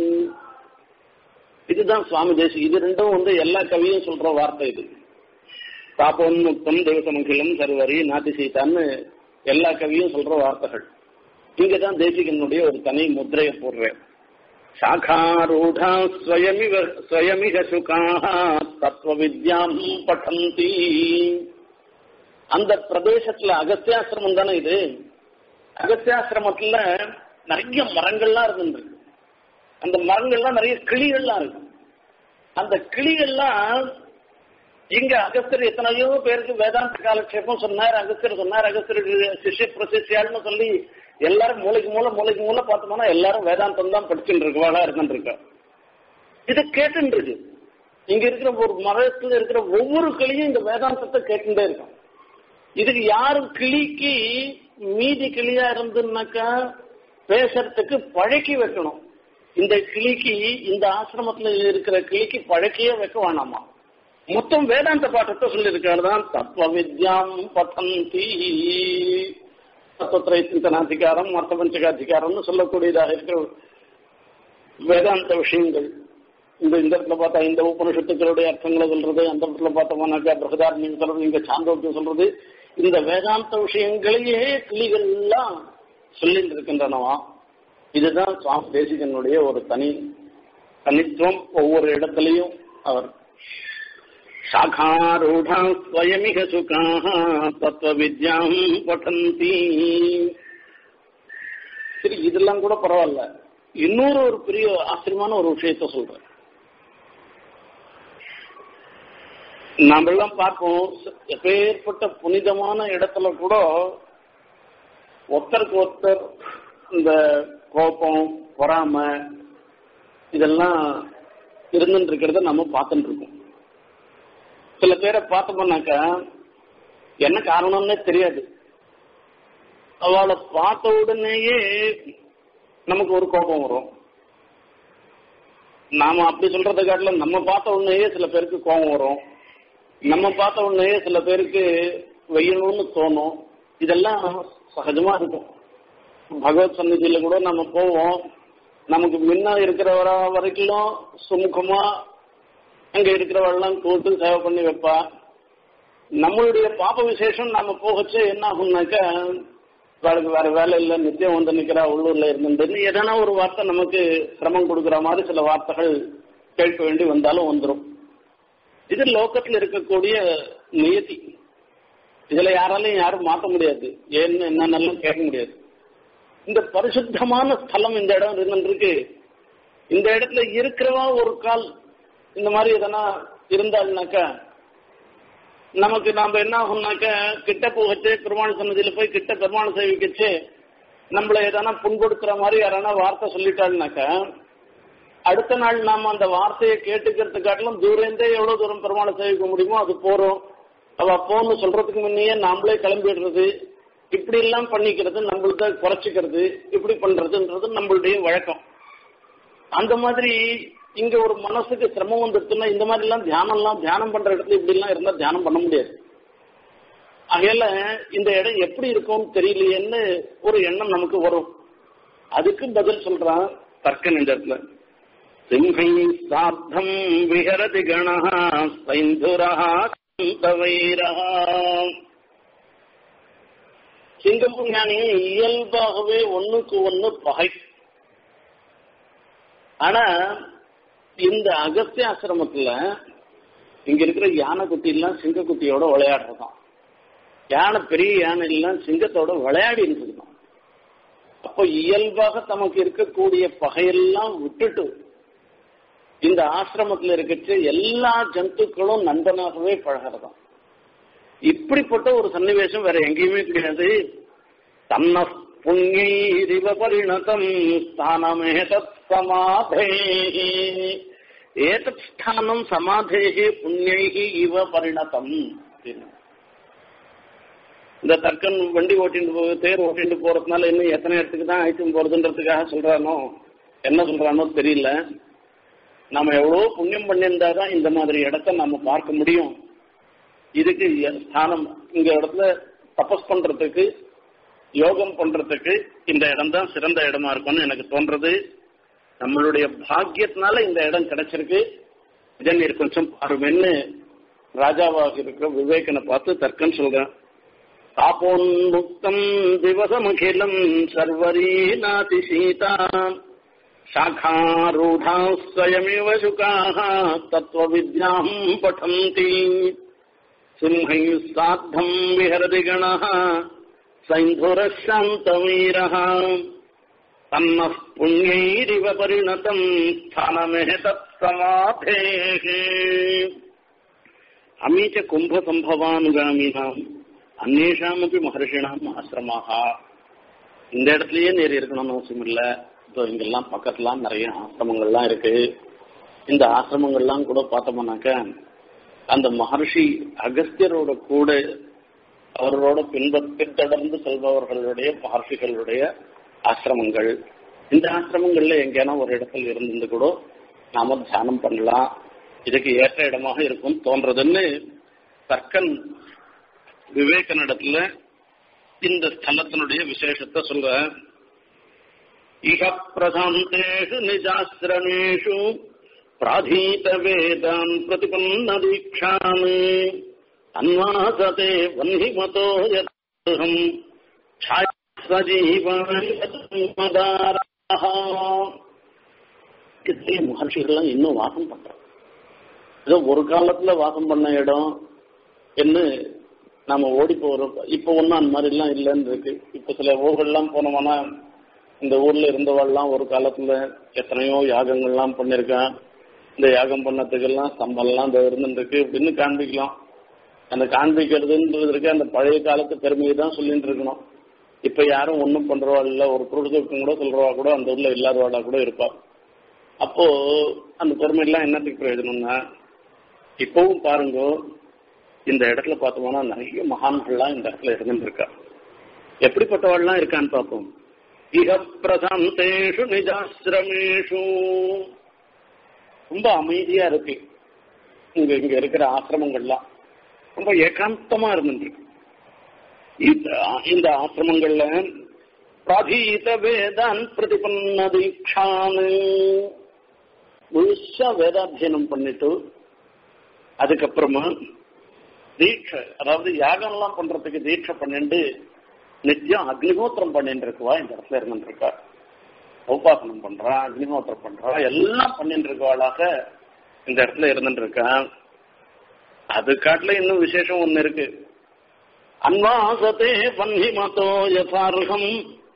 இதுதான் சுவாமி தேசி இது ரெண்டும் வந்து எல்லா கவியும் சொல்ற வார்த்தை இது தாபோன்முக்தம் தேவசமங்கிலம் சர்வரி நாதி சீதான்னு எல்லா கவியும் சொல்ற வார்த்தைகள் இங்க தான் தேசிகனுடைய ஒரு தனி முத்திரையை போடுறேன் சாகாரூடா ஸ்வயமிவ ஸ்வயமிக சுகாக தத்துவ வித்யாம் பட்டந்தி அந்த பிரதேசத்துல அகத்தியாசிரமம் தானே இது அகத்தியாசிரமத்துல நிறைய மரங்கள்லாம் இருந்துருக்கு அந்த மரங்கள்லாம் நிறைய கிளிகள்லாம் இருக்கு அந்த கிளிகள்லாம் இங்க அகஸ்தர் எத்தனையோ பேருக்கு வேதாந்த காலக்ஷேபம் சொன்னார் அகஸ்தர் சொன்னார் அகஸ்தர் சிஷ்ய பிரசிஷியால்னு சொல்லி எல்லாரும் மூளைக்கு மூளை மூளைக்கு மூளை பார்த்தோம்னா எல்லாரும் வேதாந்தம் தான் படிச்சுட்டு இருக்கவாளா இருந்துட்டு இருக்கா இதை கேட்டுட்டு இருக்கு இங்க இருக்கிற ஒரு மரத்துல இருக்கிற ஒவ்வொரு கிளியும் இந்த வேதாந்தத்தை கேட்டுட்டே இருக்கும் இதுக்கு யாரும் கிளிக்கு மீதி கிளியா இருந்துன்னாக்கா பேசுறதுக்கு பழக்கி வைக்கணும் இந்த கிளிக்கு இந்த ஆசிரமத்துல இருக்கிற கிளிக்கு பழக்கியே வைக்க வேணாமா மொத்தம் வேதாந்த பாட்டத்தை சொல்லியிருக்காரு தான் தத்துவ வித்யாம் பதந்தி தத்துவத்திரை சிந்தனாதிகாரம் மர்த்த பஞ்சகாதிகாரம்னு சொல்லக்கூடியதாக இருக்கிற வேதாந்த விஷயங்கள் இந்த இந்த இடத்துல பார்த்தா இந்த உபனிஷத்துக்களுடைய அர்த்தங்களை சொல்றது அந்த இடத்துல பார்த்தோம்னாக்கா பிரகதாரண்யம் சொல்றது இங்க சாந்தோக்கியம் சொல்றது இந்த வேதாந்த விஷயங்களையே கிளிகள்லாம் சொல்லிட்டு இருக்கின்றனவா இதுதான் சுவாமி தேசிகனுடைய ஒரு தனி தனித்துவம் ஒவ்வொரு இடத்துலையும் அவர் சாகாரூடா ஸ்வயமிக சுகாக தத்துவ வித்யாம் பட்டந்தி சரி இதெல்லாம் கூட பரவாயில்ல இன்னொரு ஒரு பெரிய ஆச்சரியமான ஒரு விஷயத்த சொல்றேன் நாமெல்லாம் பார்ப்போம் எப்பேற்பட்ட புனிதமான இடத்துல கூட ஒருத்தருக்கு ஒருத்தர் இந்த கோபம் பொறாம இதெல்லாம் இருந்துட்டு இருக்கிறத நம்ம பார்த்துட்டு இருக்கோம் சில பேரை பார்த்தோம்னாக்கா என்ன காரணம்னே தெரியாது அவளை பார்த்த உடனேயே நமக்கு ஒரு கோபம் வரும் நாம அப்படி சொல்றதை காட்டிலும் நம்ம பார்த்த உடனேயே சில பேருக்கு கோபம் வரும் நம்ம பார்த்த உடனேயே சில பேருக்கு வெய்யணும்னு தோணும் இதெல்லாம் சகஜமா இருக்கும் பகவத் சந்நிதியில கூட நம்ம போவோம் நமக்கு முன்ன இருக்கிறவர வரைக்கும் சுமுகமா அங்க இருக்கிறவெல்லாம் கூட்டு சேவை பண்ணி வைப்பா நம்மளுடைய பாப்ப விசேஷம் நாம போகச்சு என்ன ஆகும்னாக்கா வேலைக்கு வேற வேலை இல்லை நித்தியம் வந்து நிக்கிறா உள்ளூர்ல இருந்துன்னு எதனா ஒரு வார்த்தை நமக்கு சிரமம் கொடுக்குற மாதிரி சில வார்த்தைகள் கேட்க வேண்டி வந்தாலும் வந்துடும் இது லோக்கத்தில் இருக்கக்கூடிய நியதி இதுல யாராலையும் யாரும் மாற்ற முடியாது ஏன்னு என்னென்னலாம் கேட்க முடியாது இந்த பரிசுத்தமான ஸ்தலம் இந்த இடம் இருந்துருக்கு இந்த இடத்துல இருக்கிறவா ஒரு கால் இந்த மாதிரி எதனா இருந்தாள்னாக்கா நமக்கு நாம என்ன ஆகும்னாக்க கிட்ட போகச்சு பெருமாள் சன்னதியில போய் கிட்ட பெருமாள் சேவிக்கச்சு நம்மள எதனா புண்படுத்துற மாதிரி யாரானா வார்த்தை சொல்லிட்டாள்னாக்கா அடுத்த நாள் நாம அந்த வார்த்தையை கேட்டுக்கிறதுக்காட்டிலும் தூரந்தே எவ்வளவு தூரம் பெருமாளை சேவிக்க முடியுமோ அது போறோம் அவ போன்னு சொல்றதுக்கு முன்னையே நாமளே கிளம்பிடுறது இப்படி எல்லாம் பண்ணிக்கிறது நம்மள்த குறைச்சிக்கிறது இப்படி பண்றதுன்றது நம்மளுடைய வழக்கம் அந்த மாதிரி இங்க ஒரு மனசுக்கு சிரமம் வந்துருச்சுன்னா இந்த மாதிரி எல்லாம் தியானம் எல்லாம் தியானம் பண்ற இடத்துல இப்படி எல்லாம் இருந்தா தியானம் பண்ண முடியாது ஆகையால இந்த இடம் எப்படி இருக்கும்னு தெரியலையேன்னு ஒரு எண்ணம் நமக்கு வரும் அதுக்கு பதில் சொல்றான் தர்க்கன் இந்த இடத்துல சிம்ஹை சார்த்தம் விஹரதி கணா சைந்துரா வைரா சிங்கமும் ஞானியும் இயல்பாகவே ஒண்ணுக்கு ஒண்ணு பகை ஆனா இந்த அகஸ்திய ஆசிரமத்துல இங்க இருக்கிற யானை குட்டி எல்லாம் சிங்க குட்டியோட விளையாடுறதாம் யானை பெரிய யானை எல்லாம் சிங்கத்தோட விளையாடி இருக்குதுதான் அப்போ இயல்பாக தமக்கு இருக்கக்கூடிய பகையெல்லாம் விட்டுட்டு இந்த ஆசிரமத்துல இருக்கச்சு எல்லா ஜந்துக்களும் நண்பனாகவே பழகிறதாம் இப்படிப்பட்ட ஒரு சன்னிவேசம் வேற எங்கேயுமே கிடையாது தன்ன புண்ணியரிவ பரிணதம் ஸ்தானமேதத் சமாதே ஏதத் ஸ்தானம் சமாதேகி புண்ணியகி இவ பரிணதம் இந்த தர்க்கன் வண்டி ஓட்டிட்டு போ தேர் ஓட்டிட்டு போறதுனால இன்னும் எத்தனை இடத்துக்கு தான் அழைச்சிட்டு போறதுன்றதுக்காக சொல்றானோ என்ன சொல்றானோ தெரியல நாம எவ்வளவு புண்ணியம் பண்ணியிருந்தாதான் இந்த மாதிரி இடத்த நாம பார்க்க முடியும் இதுக்கு ஸ்தானம் இங்க இடத்துல தபஸ் பண்றதுக்கு யோகம் பண்றதுக்கு இந்த இடம் தான் சிறந்த இடமா இருக்கும்னு எனக்கு தோன்றது நம்மளுடைய பாக்கியத்தினால இந்த இடம் கிடைச்சிருக்கு இதை நீர் கொஞ்சம் பாருமென்னு ராஜாவாக இருக்கிற விவேகனை பார்த்து தர்க்கன் சொல்றேன் தாபோன்முக்தம் திவசமகிலம் சர்வரீ நாதி சீதா शाखारूढाः स्वयमेव शुकाः तत्त्वविद्याम् पठन्ति सिंहैः सार्धम् विहरति गणः सैन्धुरः शान्तवीरः तन्नः पुण्यैरिव परिणतम् स्थानमेतत्समाधेः अमी च कुम्भसम्भवानुगामिनाम् अन्येषामपि महर्षिणाम् ஆசிரமாக இந்த இடத்துலயே நேர் இருக்கணும்னு அவசியம் இல்லை இப்போ இங்கெல்லாம் பக்கத்துலாம் நிறைய ஆசிரமங்கள்லாம் இருக்கு இந்த ஆசிரமங்கள்லாம் கூட பார்த்தோம்னாக்க அந்த மகர்ஷி அகஸ்தியரோட கூட அவரோட பின்ப பின்தொடர்ந்து செல்பவர்களுடைய மகர்ஷிகளுடைய ஆசிரமங்கள் இந்த ஆசிரமங்கள்ல எங்கேனா ஒரு இடத்துல இருந்து கூட நாம தியானம் பண்ணலாம் இதுக்கு ஏற்ற இடமாக இருக்கும் தோன்றதுன்னு தர்க்கன் விவேகனிடத்துல இந்த ஸ்தலத்தினுடைய விசேஷத்தை சொல்ற இக பிரசாந்தேஷு நிஜாசிரமேஷு பிராதீத வேதான் பிரதிபன்ன தீட்சான் அன்வாசதே வன்னிமதோ யதம் இத்தகைய மகர்ஷிகள்லாம் இன்னும் வாசம் பண்றாங்க ஏதோ ஒரு காலத்துல வாசம் பண்ண இடம் என்ன நாம ஓடி போறோம் இப்ப ஒன்னும் அந்த மாதிரி எல்லாம் இல்லைன்னு இருக்கு இப்ப சில ஊர்கள்லாம் போனோம்னா இந்த ஊர்ல இருந்தவாள்லாம் ஒரு காலத்துல எத்தனையோ யாகங்கள்லாம் பண்ணிருக்கான் இந்த யாகம் பண்ணதுக்கெல்லாம் சம்பளம்லாம் இந்த இருந்துருக்கு அப்படின்னு காண்பிக்கலாம் அந்த காண்பிக்கிறதுன்றதுக்கு அந்த பழைய காலத்து பெருமையை தான் சொல்லிட்டு இருக்கணும் இப்ப யாரும் ஒன்றும் பண்றவா இல்ல ஒரு குருதுக்கம் கூட சொல்றவா கூட அந்த ஊர்ல இல்லாதவாளா கூட இருப்பா அப்போ அந்த பெருமையெல்லாம் என்னத்துக்கு பிரயோஜனம்னா இப்பவும் பாருங்க இந்த இடத்துல பார்த்தோம்னா நிறைய மகான்கள்லாம் இந்த இடத்துல இருந்துட்டு இருக்கா எப்படிப்பட்டவாள்லாம் இருக்கான்னு பார்ப்போம் இக பிரசாந்தேஷு நிஜாசிரமேஷு ரொம்ப அமைதியா இருக்கு இங்க இங்க இருக்கிற ஆசிரமங்கள்லாம் ரொம்ப ஏகாந்தமா இருந்துருக்கு இந்த இந்த ஆசிரமங்கள்ல பிராதீத வேதான் பிரதிபன்ன தீட்சான்னு முழுசா வேதாத்தியனம் பண்ணிட்டு அதுக்கப்புறமா தீட்சை அதாவது யாகம்லாம் பண்றதுக்கு தீட்சை பண்ணிட்டு நித்தியம் அக்னிஹோத்திரம் பண்ணிட்டு இருக்குவா இந்த இடத்துல இருந்துட்டு இருக்கா உபாசனம் பண்றா அக்னிஹோத்திரம் பண்றா எல்லாம் பண்ணிட்டு இருக்கவாளாக இந்த இடத்துல இருந்துட்டு இருக்கா அது காட்டுல இன்னும் விசேஷம் ஒண்ணு இருக்கு அன்வாசத்தே பன்னிமதோ யதார்ஹம்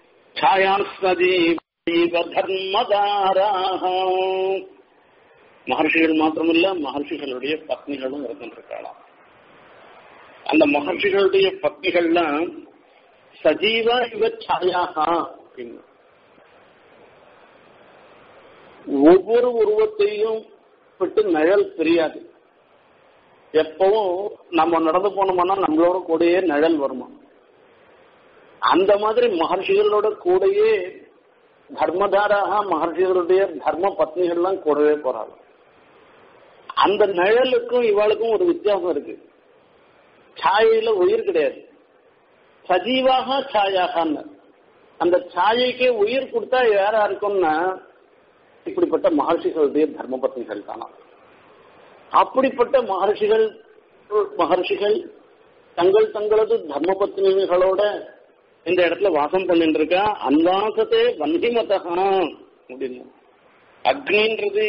ಛಾಯಾಸ್ನದೀವ தர்மதாராக மகர்ஷிகள் மாத்திரமில்ல மகர்ஷிகளுடைய பத்னிகளும் இருக்கின்றிருக்கலாம் அந்த மகர்ஷிகளுடைய பத்னிகள்லாம் சஜீவ இவ சாயாக அப்படின்னு ஒவ்வொரு உருவத்தையும் விட்டு நிழல் தெரியாது எப்பவும் நம்ம நடந்து போனோம்னா நம்மளோட கூடயே நிழல் வருமா அந்த மாதிரி மகர்ஷிகளோட கூடயே தர்மதாராக மகர்ஷிகளுடைய தர்ம பத்னிகள்லாம் கூடவே போறாங்க அந்த நிழலுக்கும் இவாளுக்கும் ஒரு வித்தியாசம் இருக்கு சாயையில உயிர் கிடையாது சஜீவாக சாயாகன்னு அந்த சாயைக்கே உயிர் கொடுத்தா யாரா இருக்கும்னா இப்படிப்பட்ட மகர்ஷிகளுடைய தர்ம பத்னிகள் தானா அப்படிப்பட்ட மகர்ஷிகள் மகர்ஷிகள் தங்கள் தங்களது தர்ம பத்னிகளோட இந்த இடத்துல வாசம் பண்ணிட்டு இருக்கா அன்வாசத்தே வந்திமதா அப்படின்னு அக்னின்றது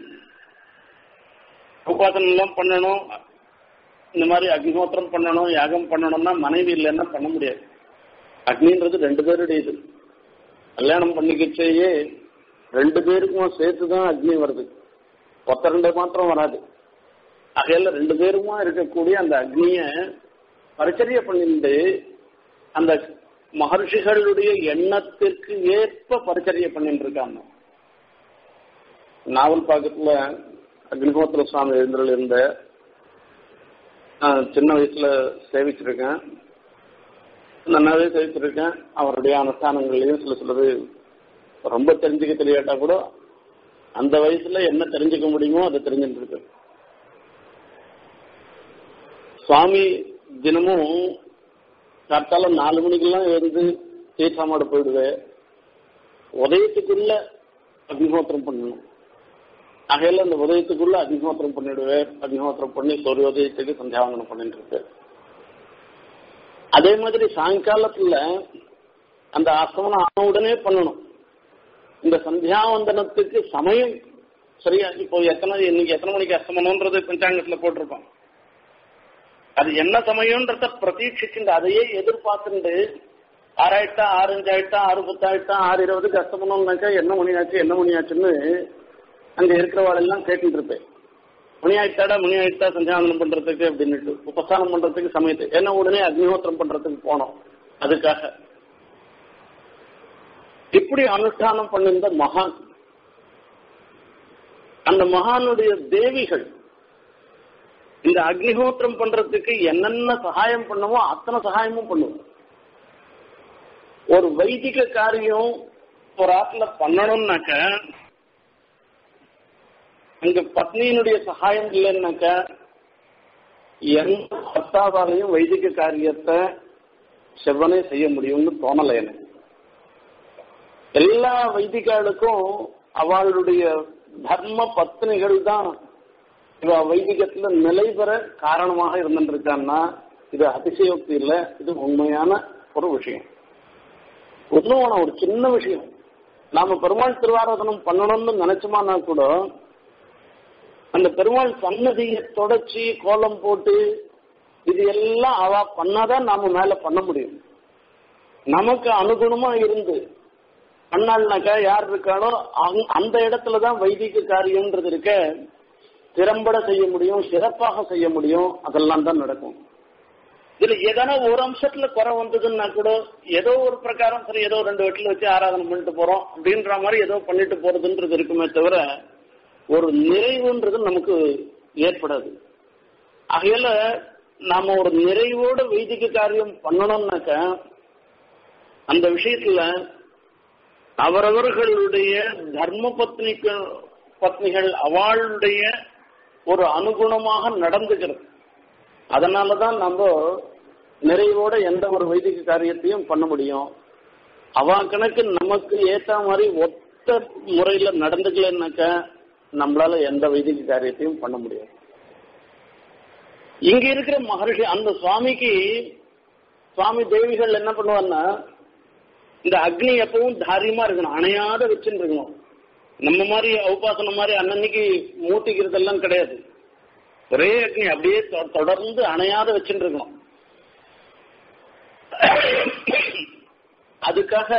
உபாசனம் எல்லாம் பண்ணணும் இந்த மாதிரி அக்னிஹோத்திரம் பண்ணணும் யாகம் பண்ணணும்னா மனைவி இல்லைன்னா பண்ண முடியாது அக்னின்றது ரெண்டு பேருடையது கல்யாணம் பண்ணிக்கிச்சேயே ரெண்டு பேருக்கும் சேர்த்து தான் அக்னி வருது ஒத்த ரெண்டு மாத்திரம் வராது ஆகையால ரெண்டு பேருமா இருக்கக்கூடிய அந்த அக்னிய பரிச்சரிய பண்ணிட்டு அந்த மகர்ஷிகளுடைய எண்ணத்திற்கு ஏற்ப பரிச்சரிய பண்ணிட்டு இருக்காங்க நாவல் பாக்கத்துல அக்னிஹோத்திர சுவாமி எழுந்தரில் இருந்த நான் சின்ன வயசுல சேவிச்சிருக்கேன் நல்லாவே சேவிச்சிருக்கேன் அவருடைய அனுஷ்டானங்களையும் சில சிலது ரொம்ப தெரிஞ்சுக்க தெரியாட்டா கூட அந்த வயசுல என்ன தெரிஞ்சுக்க முடியுமோ அதை தெரிஞ்சுட்டு இருக்கு சுவாமி தினமும் காத்தால நாலு மணிக்கெல்லாம் எழுந்து தீர்த்தமாட போயிடுவேன் உதயத்துக்குள்ள அக்னிஹோத்திரம் பண்ணணும் ஆகையில அந்த உதயத்துக்குள்ள அக்னிஹோத்திரம் பண்ணிடுவேன் அக்னிஹோத்திரம் பண்ணி சூரியோதயத்துக்கு சந்தியாவந்தனம் பண்ணிட்டு இருப்பேன் அதே மாதிரி சாயங்காலத்துல அந்த அஸ்தமனம் ஆன உடனே பண்ணணும் இந்த சந்தியாவந்தனத்துக்கு சமயம் சரியா இப்போ எத்தனை இன்னைக்கு எத்தனை மணிக்கு அஸ்தமனம்ன்றது பஞ்சாங்கத்துல போட்டிருக்கோம் அது என்ன சமயம்ன்றத பிரதீட்சிச்சுட்டு அதையே எதிர்பார்த்துட்டு ஆறாயிட்டா ஆறு அஞ்சு ஆயிட்டா ஆறு பத்து ஆயிட்டா ஆறு இருபதுக்கு அஸ்தமனம்னாக்கா என்ன மணி ஆச்சு என்ன மணி ஆச்சுன்னு அங்க இருக்கிறவாளெல்லாம் கேட்டுட்டு இருப்பேன் மணி ஆயிட்டாடா மணி ஆயிட்டா சந்தியாவந்தனம் பண்றதுக்கு அப்படின்னுட்டு உபஸ்தானம் பண்றதுக்கு சமயத்து ஏன்னா உடனே அக்னிஹோத்திரம் பண்றதுக்கு போனோம் அதுக்காக இப்படி அனுஷ்டானம் பண்ணிருந்த மகான் அந்த மகானுடைய தேவிகள் இந்த அக்னிஹோத்திரம் பண்றதுக்கு என்னென்ன சகாயம் பண்ணுமோ அத்தனை சகாயமும் பண்ணுவோம் ஒரு வைதிக காரியம் ஒரு ஆத்துல பண்ணணும்னாக்க அங்க பத்னியினுடைய சகாயம் இல்லைன்னாக்க எந்த பத்தாவாலையும் வைதிக காரியத்தை செவ்வனே செய்ய முடியும்னு தோணலை எனக்கு எல்லா வைதிகாளுக்கும் அவளுடைய தர்ம பத்னிகள் தான் இவ வைதிகத்துல நிலை பெற காரணமாக இருந்துருக்கான்னா இது அதிசயோக்தி இல்லை இது உண்மையான ஒரு விஷயம் ஒன்றும் ஒரு சின்ன விஷயம் நாம பெருமாள் திருவாராதனம் பண்ணணும்னு நினைச்சோமானா கூட அந்த பெருமாள் சன்னதியை தொடச்சி கோலம் போட்டு இது எல்லாம் அவ பண்ணாதான் நாம மேல பண்ண முடியும் நமக்கு அனுகுணமா இருந்து பண்ணாள்னாக்கா யார் இருக்காளோ அந்த இடத்துலதான் வைதிக காரியம்ன்றது இருக்க திறம்பட செய்ய முடியும் சிறப்பாக செய்ய முடியும் அதெல்லாம் தான் நடக்கும் இதுல எதனா ஒரு அம்சத்துல குறை வந்ததுன்னா கூட ஏதோ ஒரு பிரகாரம் சரி ஏதோ ரெண்டு வீட்டுல வச்சு ஆராதனை பண்ணிட்டு போறோம் அப்படின்ற மாதிரி ஏதோ பண்ணிட்டு போறதுன்றது இருக்குமே தவிர ஒரு நிறைவுன்றது நமக்கு ஏற்படாது ஆகையால நாம ஒரு நிறைவோட வைதிக காரியம் பண்ணணும்னாக்க அந்த விஷயத்துல அவரவர்களுடைய தர்ம பத்னிக்கு பத்னிகள் அவளுடைய ஒரு அனுகுணமாக நடந்துக்கிறது அதனாலதான் நம்ம நிறைவோட எந்த ஒரு வைதிக காரியத்தையும் பண்ண முடியும் அவ கணக்கு நமக்கு ஏத்த மாதிரி ஒத்த முறையில நடந்துக்கலன்னாக்க நம்மளால எந்த வைதிக காரியத்தையும் பண்ண முடியாது இங்க இருக்கிற மகர்ஷி அந்த சுவாமிக்கு சுவாமி தேவிகள் என்ன பண்ணுவான்னா இந்த அக்னி எப்பவும் தாரியமா இருக்கணும் அணையாத வச்சுன்னு இருக்கணும் நம்ம மாதிரி உபாசனம் மாதிரி அன்னன்னைக்கு மூட்டிக்கிறதெல்லாம் கிடையாது ஒரே அக்னி அப்படியே தொடர்ந்து அணையாத வச்சுட்டு இருக்கணும் அதுக்காக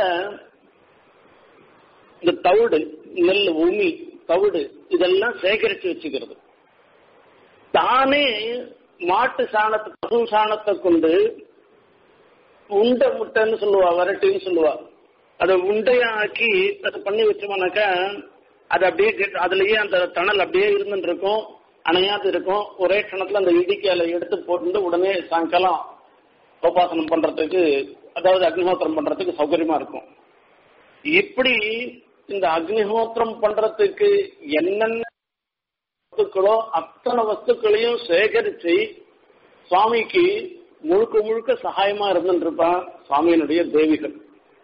இந்த தவிடு நெல் உமி தவிடு இதெல்லாம் சேகரித்து வச்சுக்கிறது தானே மாட்டு சாணத்தை பசு சாணத்தை கொண்டு உண்டை முட்டைன்னு சொல்லுவா வரட்டின்னு சொல்லுவா அதை உண்டையா ஆக்கி அதை பண்ணி வச்சோம்னாக்கா அது அப்படியே அதுலயே அந்த தணல் அப்படியே இருந்துட்டு இருக்கும் அணையாது இருக்கும் ஒரே க்ஷணத்துல அந்த இடிக்கையில எடுத்து போட்டு உடனே சாயங்காலம் உபாசனம் பண்றதுக்கு அதாவது அக்னிஹோத்திரம் பண்றதுக்கு சௌகரியமா இருக்கும் இப்படி இந்த அக்னிஹோத்திரம் பண்றதுக்கு என்னென்ன வஸ்துக்களோ அத்தனை வஸ்துக்களையும் சேகரிச்சு சுவாமிக்கு முழுக்க முழுக்க சகாயமா இருந்துருப்பான் சுவாமியினுடைய தேவிகள்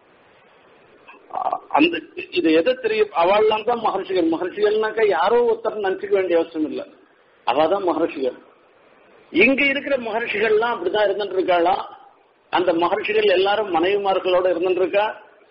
அந்த இது எதை தெரியும் அவள்லாம் தான் மகர்ஷிகள் மகர்ஷிகள்னாக்கா யாரோ ஒருத்தர் நினைச்சுக்க வேண்டிய அவசியம் இல்லை அவ தான் மகர்ஷிகள் இங்க இருக்கிற மகர்ஷிகள்லாம் அப்படிதான் இருந்துட்டு இருக்காளா அந்த மகர்ஷிகள் எல்லாரும் மனைவிமார்களோட இருந்துருக்கா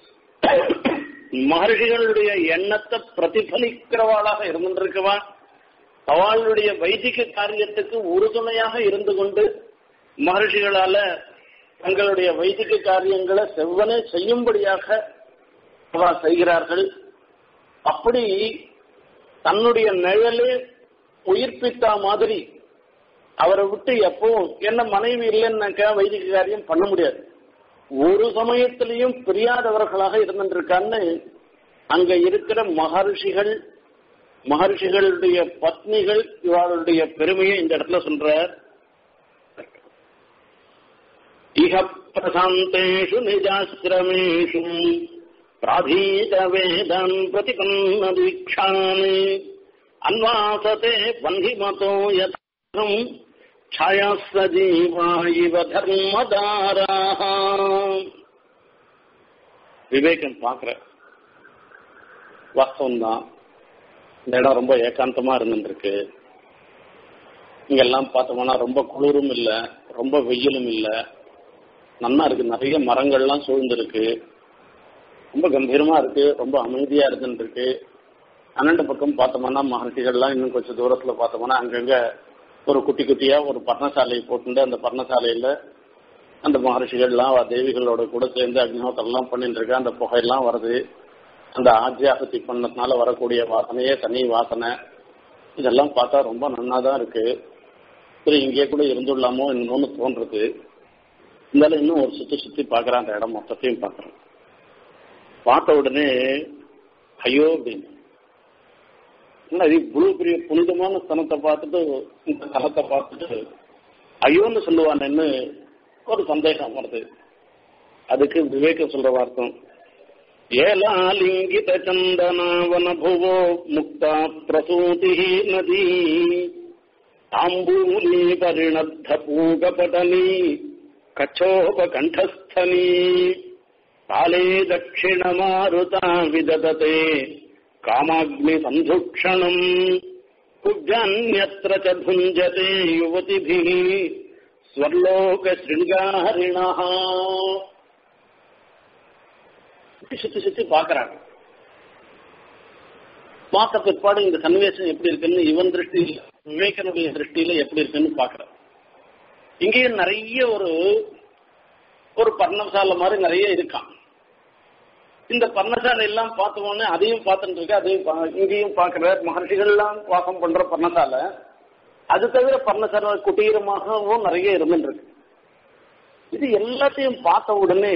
மகர்ஷிகளுடைய எண்ணத்தை பிரதிபலிக்கிறவாளாக இருந்துருக்கவா அவளுடைய வைதிக காரியத்துக்கு உறுதுணையாக இருந்து கொண்டு மகர்ஷிகளால தங்களுடைய வைதிக காரியங்களை செவ்வனே செய்யும்படியாக அவ செய்கிறார்கள் அப்படி தன்னுடைய நிழலே உயிர்ப்பித்த மாதிரி அவரை விட்டு எப்பவும் என்ன மனைவி இல்லைன்னாக்கா வைதிக காரியம் பண்ண முடியாது ஒரு சமயத்திலையும் பிரியாதவர்களாக இருந்துருக்கான்னு அங்க இருக்கிற மகர்ஷிகள் மகர்ஷிகளுடைய பத்னிகள் இவர்களுடைய பெருமையை இந்த இடத்துல சொல்றார் இக பிரசாந்தேஷு நிஜாசிரமேஷு பிராதீத வேதம் பிரதிபன்ன தீட்சாமி அன்வாசதே வந்திமதோ யதம் छाया सजीवा इव धर्मदाराः விவேகம் பார்க்கிற வாஸ்தவம் தான் இந்த இடம் ரொம்ப ஏகாந்தமா இருந்துருக்கு இங்கெல்லாம் பார்த்தோம்னா ரொம்ப குளிரும் இல்லை ரொம்ப வெயிலும் இல்லை நல்லா இருக்கு நிறைய மரங்கள்லாம் சூழ்ந்திருக்கு ரொம்ப கம்பீரமா இருக்கு ரொம்ப அமைதியா இருந்துருக்கு அண்ணன் பக்கம் பார்த்தோம்னா மகர்ஷிகள்லாம் இன்னும் கொஞ்சம் தூரத்துல பார்த்தோம்னா அங்கங்க ஒரு குட்டி குட்டியா ஒரு பர்ணசாலையை போட்டுட்டு அந்த பர்ணசாலையில அந்த மகர்ஷிகள்லாம் தேவிகளோட கூட சேர்ந்து அக்னிஹோத்திரம்லாம் பண்ணிட்டு இருக்க அந்த புகையெல்லாம் வருது அந்த ஆஜ்யாகத்தி பண்ணதுனால வரக்கூடிய வாசனையே தனி வாசனை இதெல்லாம் பார்த்தா ரொம்ப நன்னா தான் இருக்கு சரி இங்கே கூட இருந்துடலாமோ இன்னொன்னு தோன்றது இருந்தாலும் இன்னும் ஒரு சுத்தி சுத்தி பார்க்குறேன் அந்த இடம் மொத்தத்தையும் பார்க்குறேன் பார்த்த உடனே ஐயோ அப்படின்னு என்ன இது இவ்வளவு பெரிய புனிதமான ஸ்தலத்தை பார்த்துட்டு இந்த ஸ்தலத்தை பார்த்துட்டு ஐயோன்னு சொல்லுவானேன்னு ஒரு சந்தேகம் வருது அதுக்கு விவேகம் சொல்ற வார்த்தம் ஏலாலிங்கித சந்தனாவன புவோ முக்தா பிரசூதி நதி தாம்பூலி பரிணத்த பூகபடலி கச்சோபகண்டஸ்தனி காலே தட்சிணமாருதா விதததே कामाग्नि सन्धुक्षणम् कुब्जान्यत्र च भुञ्जते युवतिभिः ஸ்வர்லோகசிருங்காரிணா சுத்தி சுத்தி பாக்குறாங்க பார்த்த பிற்பாடு இந்த சன்னிவேசம் எப்படி இருக்குன்னு இவன் திருஷ்டியில விவேகனுடைய திருஷ்டியில எப்படி இருக்குன்னு பாக்குறான் இங்கேயும் நிறைய ஒரு ஒரு பர்ணசாலை மாதிரி நிறைய இருக்கான் இந்த பர்ணசாலை எல்லாம் பார்த்தோம்னே அதையும் பார்த்துட்டு இருக்கு அதையும் பா- இங்கேயும் பார்க்கிற மகர்ஷிகள் எல்லாம் வாசம் பண்ற பர்ணசாலை அது தவிர பர்ணசாலை குட்டீரமாகவும் நிறைய இருந்துட்டு இருக்கு இது எல்லாத்தையும் பார்த்த உடனே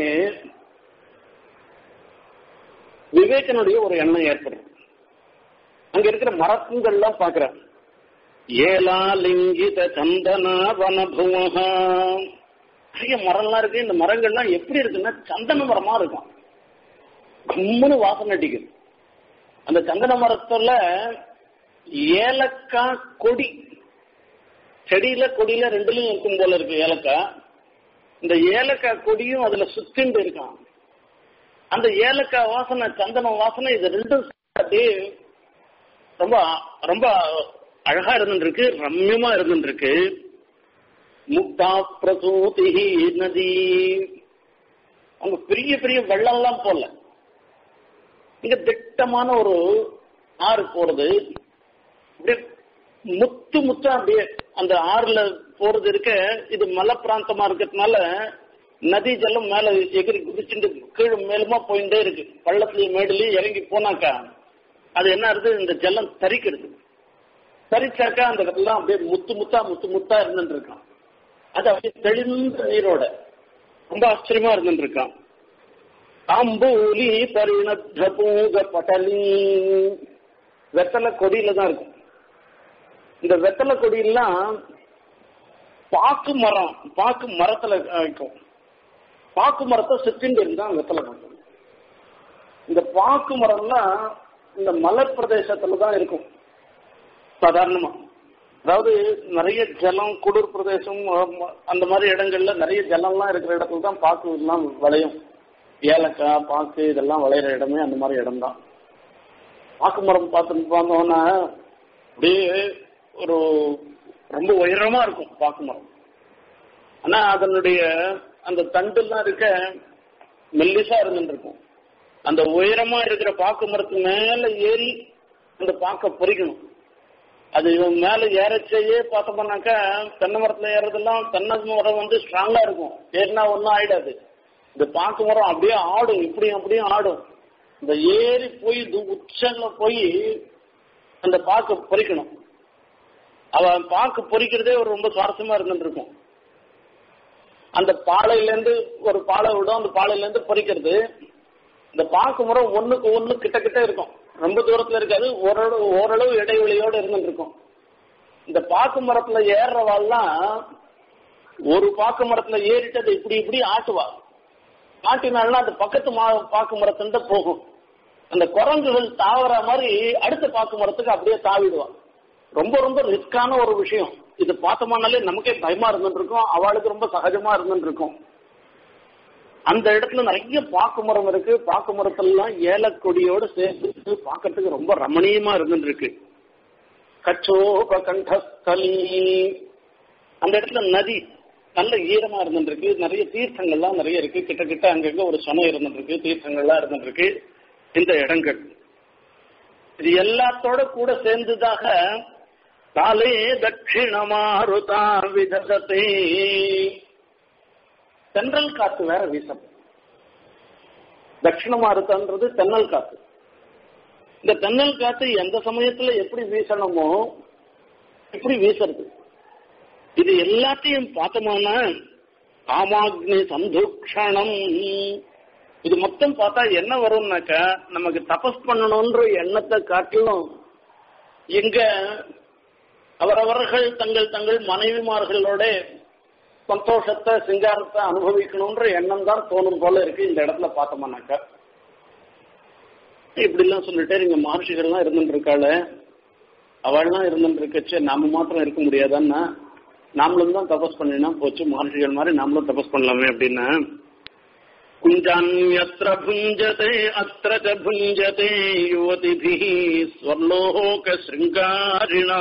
விவேகனுடைய ஒரு எண்ணம் ஏற்படும் அங்க இருக்கிற மரங்கள்லாம் பாக்குறேன் ஏலா லிங்கித சந்தனா வனபுவகா நிறைய மரம்லாம் இருக்கு இந்த மரங்கள்லாம் எப்படி இருக்குன்னா சந்தன மரமா இருக்கும் கம்முன்னு வாசனை அடிக்குது அந்த சந்தன மரத்துல ஏலக்காய் கொடி செடியில கொடியில ரெண்டுலயும் இருக்கும் போல இருக்கு ஏலக்காய் இந்த ஏலக்காய் கொடியும் அதுல சுத்திண்டு இருக்கான் அந்த ஏலக்காய் வாசனை சந்தன வாசனை இது ரெண்டும் அப்படியே ரொம்ப ரொம்ப அழகா இருந்துருக்கு ரம்யமா இருந்துருக்கு முக்தா பிரசூதி நதி அவங்க பெரிய பெரிய வெள்ளம்லாம் போல இங்க திட்டமான ஒரு ஆறு போறது அப்படியே முத்து முத்தா அப்படியே அந்த ஆறுல போறது இருக்க இது மலை பிராந்தமா இருக்கிறதுனால நதி ஜலம் மேல எகிரி குதிச்சுட்டு கீழே மேலுமா போயிட்டே இருக்கு பள்ளத்துலயும் மேடுலயும் இறங்கி போனாக்கா அது என்ன ஆகுது இந்த ஜலம் தரிக்கிறது தரிச்சாக்கா அந்த இடத்துல அப்படியே முத்து முத்தா முத்து முத்தா இருந்துட்டு இருக்கான் அது அப்படியே தெளிந்த நீரோட ரொம்ப ஆச்சரியமா இருந்துட்டு இருக்கான் தாம்பூலி பரிணத்த பூக பட்டலி வெத்தலை கொடியில தான் இருக்கும் இந்த வெத்தலை கொடியெல்லாம் பாக்கு மரம் பாக்கு மரத்துல வைக்கும் பாக்கு மரத்தை சுத்திண்டு இருந்தா வெத்தலை காக்கும் இந்த பாக்கு மரம்லாம் இந்த மலை பிரதேசத்துல தான் இருக்கும் சாதாரணமா அதாவது நிறைய ஜலம் குளிர் பிரதேசம் அஹ், அந்த மாதிரி இடங்கள்ல நிறைய ஜலம்லாம் இருக்கிற இடத்துல தான் பாக்கு எல்லாம் விளையும் ஏலக்காய் பாக்கு இதெல்லாம் விளையிற இடமே அந்த மாதிரி இடம் தான் பாக்கு மரம் பார்த்து பார்த்தோம்னா அப்படியே ஒரு ரொம்ப உயரமா இருக்கும் பாக்கு மரம் ஆனா அதனுடைய அந்த தண்டுலாம் இருக்க மெல்லிசா இருந்துட்டு இருக்கும் அந்த உயரமா இருக்கிற பாக்கு மரத்து மேல ஏறி அந்த பாக்க பொறிக்கணும் அது இவன் மேல ஏறச்சேயே பார்த்தோம்னாக்கா தென்னை மரத்துல ஏறதெல்லாம் தென்னை மரம் வந்து ஸ்ட்ராங்கா இருக்கும் ஏறினா ஒன்றும் ஆயிடாது இந்த பாக்கு மரம் அப்படியே ஆடும் இப்படியும் அப்படியும் ஆடும் இந்த ஏறி போய் உச்சல போய் அந்த பாக்கு பொறிக்கணும் அவன் பாக்கு பொறிக்கிறதே ஒரு ரொம்ப சுவாரஸ்யமா இருந்துட்டு இருக்கும் அந்த பாலையில இருந்து ஒரு பாலை விடும் அந்த பாலையில இருந்து பொறிக்கிறது இந்த பாக்கு மரம் ஒண்ணுக்கு ஒண்ணு கிட்ட கிட்ட இருக்கும் ரொம்ப தூரத்துல இருக்காது ஓரளவு ஓரளவு இடைவெளியோட இருந்துட்டு இருக்கும் இந்த பாக்கு மரத்துல ஏறுறவாள்லாம் ஒரு பாக்கு மரத்துல ஏறிட்டு அதை இப்படி இப்படி ஆட்டுவா ஆட்டினால்னா அந்த பக்கத்து மா பாக்கு மரத்துட்டு போகும் அந்த குரங்குகள் தாவற மாதிரி அடுத்த பாக்கு மரத்துக்கு அப்படியே தாவிடுவான் ரொம்ப ரொம்ப ரிஸ்கான ஒரு விஷயம் இது பார்த்தோம்னாலே நமக்கே பயமா இருந்துட்டு இருக்கும் அவளுக்கு ரொம்ப சகஜமா இருந்துட்டு இருக்கும் அந்த இடத்துல நிறைய பாக்கு மரம் இருக்கு பாக்கு மரத்தெல்லாம் ஏலக்கொடியோட சேர்த்து பார்க்கறதுக்கு ரொம்ப ரமணீயமா இருந்துட்டு இருக்கு கச்சோப கண்டஸ்தலி அந்த இடத்துல நதி நல்ல ஈரமா இருந்துட்டு இருக்கு நிறைய தீர்த்தங்கள்லாம் நிறைய இருக்கு கிட்ட கிட்ட அங்கங்க ஒரு சனம் இருந்துட்டு இருக்கு தீர்த்தங்கள்லாம் இருந்துட்டு இருக்கு இந்த இடங்கள் இது எல்லாத்தோட கூட சேர்ந்துதாக காலே தட்சிணமாருதா விதசத்தே தென்றல் காத்து வேற வீசம் தட்சிண மாருத்தான்றது தென்னல் காத்து இந்த தென்னல் காத்து எந்த சமயத்துல எப்படி வீசணுமோ எப்படி வீசுறது இது எல்லாத்தையும் பார்த்தோம்னா காமாக்னி சந்துக்ஷணம் இது மொத்தம் பார்த்தா என்ன வரும்னாக்கா நமக்கு தபஸ் பண்ணணும்ன்ற எண்ணத்தை காட்டிலும் எங்க அவரவர்கள் தங்கள் தங்கள் மனைவிமார்களோட சந்தோஷத்தை சிங்காரத்தை அனுபவிக்கணும்ன்ற எண்ணம் தான் தோணும் போல இருக்கு இந்த இடத்துல பார்த்தோம்னாக்கா இப்படி எல்லாம் சொல்லிட்டே நீங்க மகர்ஷிகள்லாம் இருந்துட்டு இருக்காள அவள்லாம் இருந்துட்டு இருக்கச்சு நாம மாத்திரம் இருக்க முடியாதான்னா நாமளும் தான் தபஸ் பண்ணினா போச்சு மகர்ஷிகள் மாதிரி நாமளும் தபஸ் பண்ணலாமே அப்படின்னா குஞ்சான்யத்ர புஞ்சதே அத்திர ச புஞ்சதே யுவதிபிः ஸ்வர்லோக சிருங்காரிணா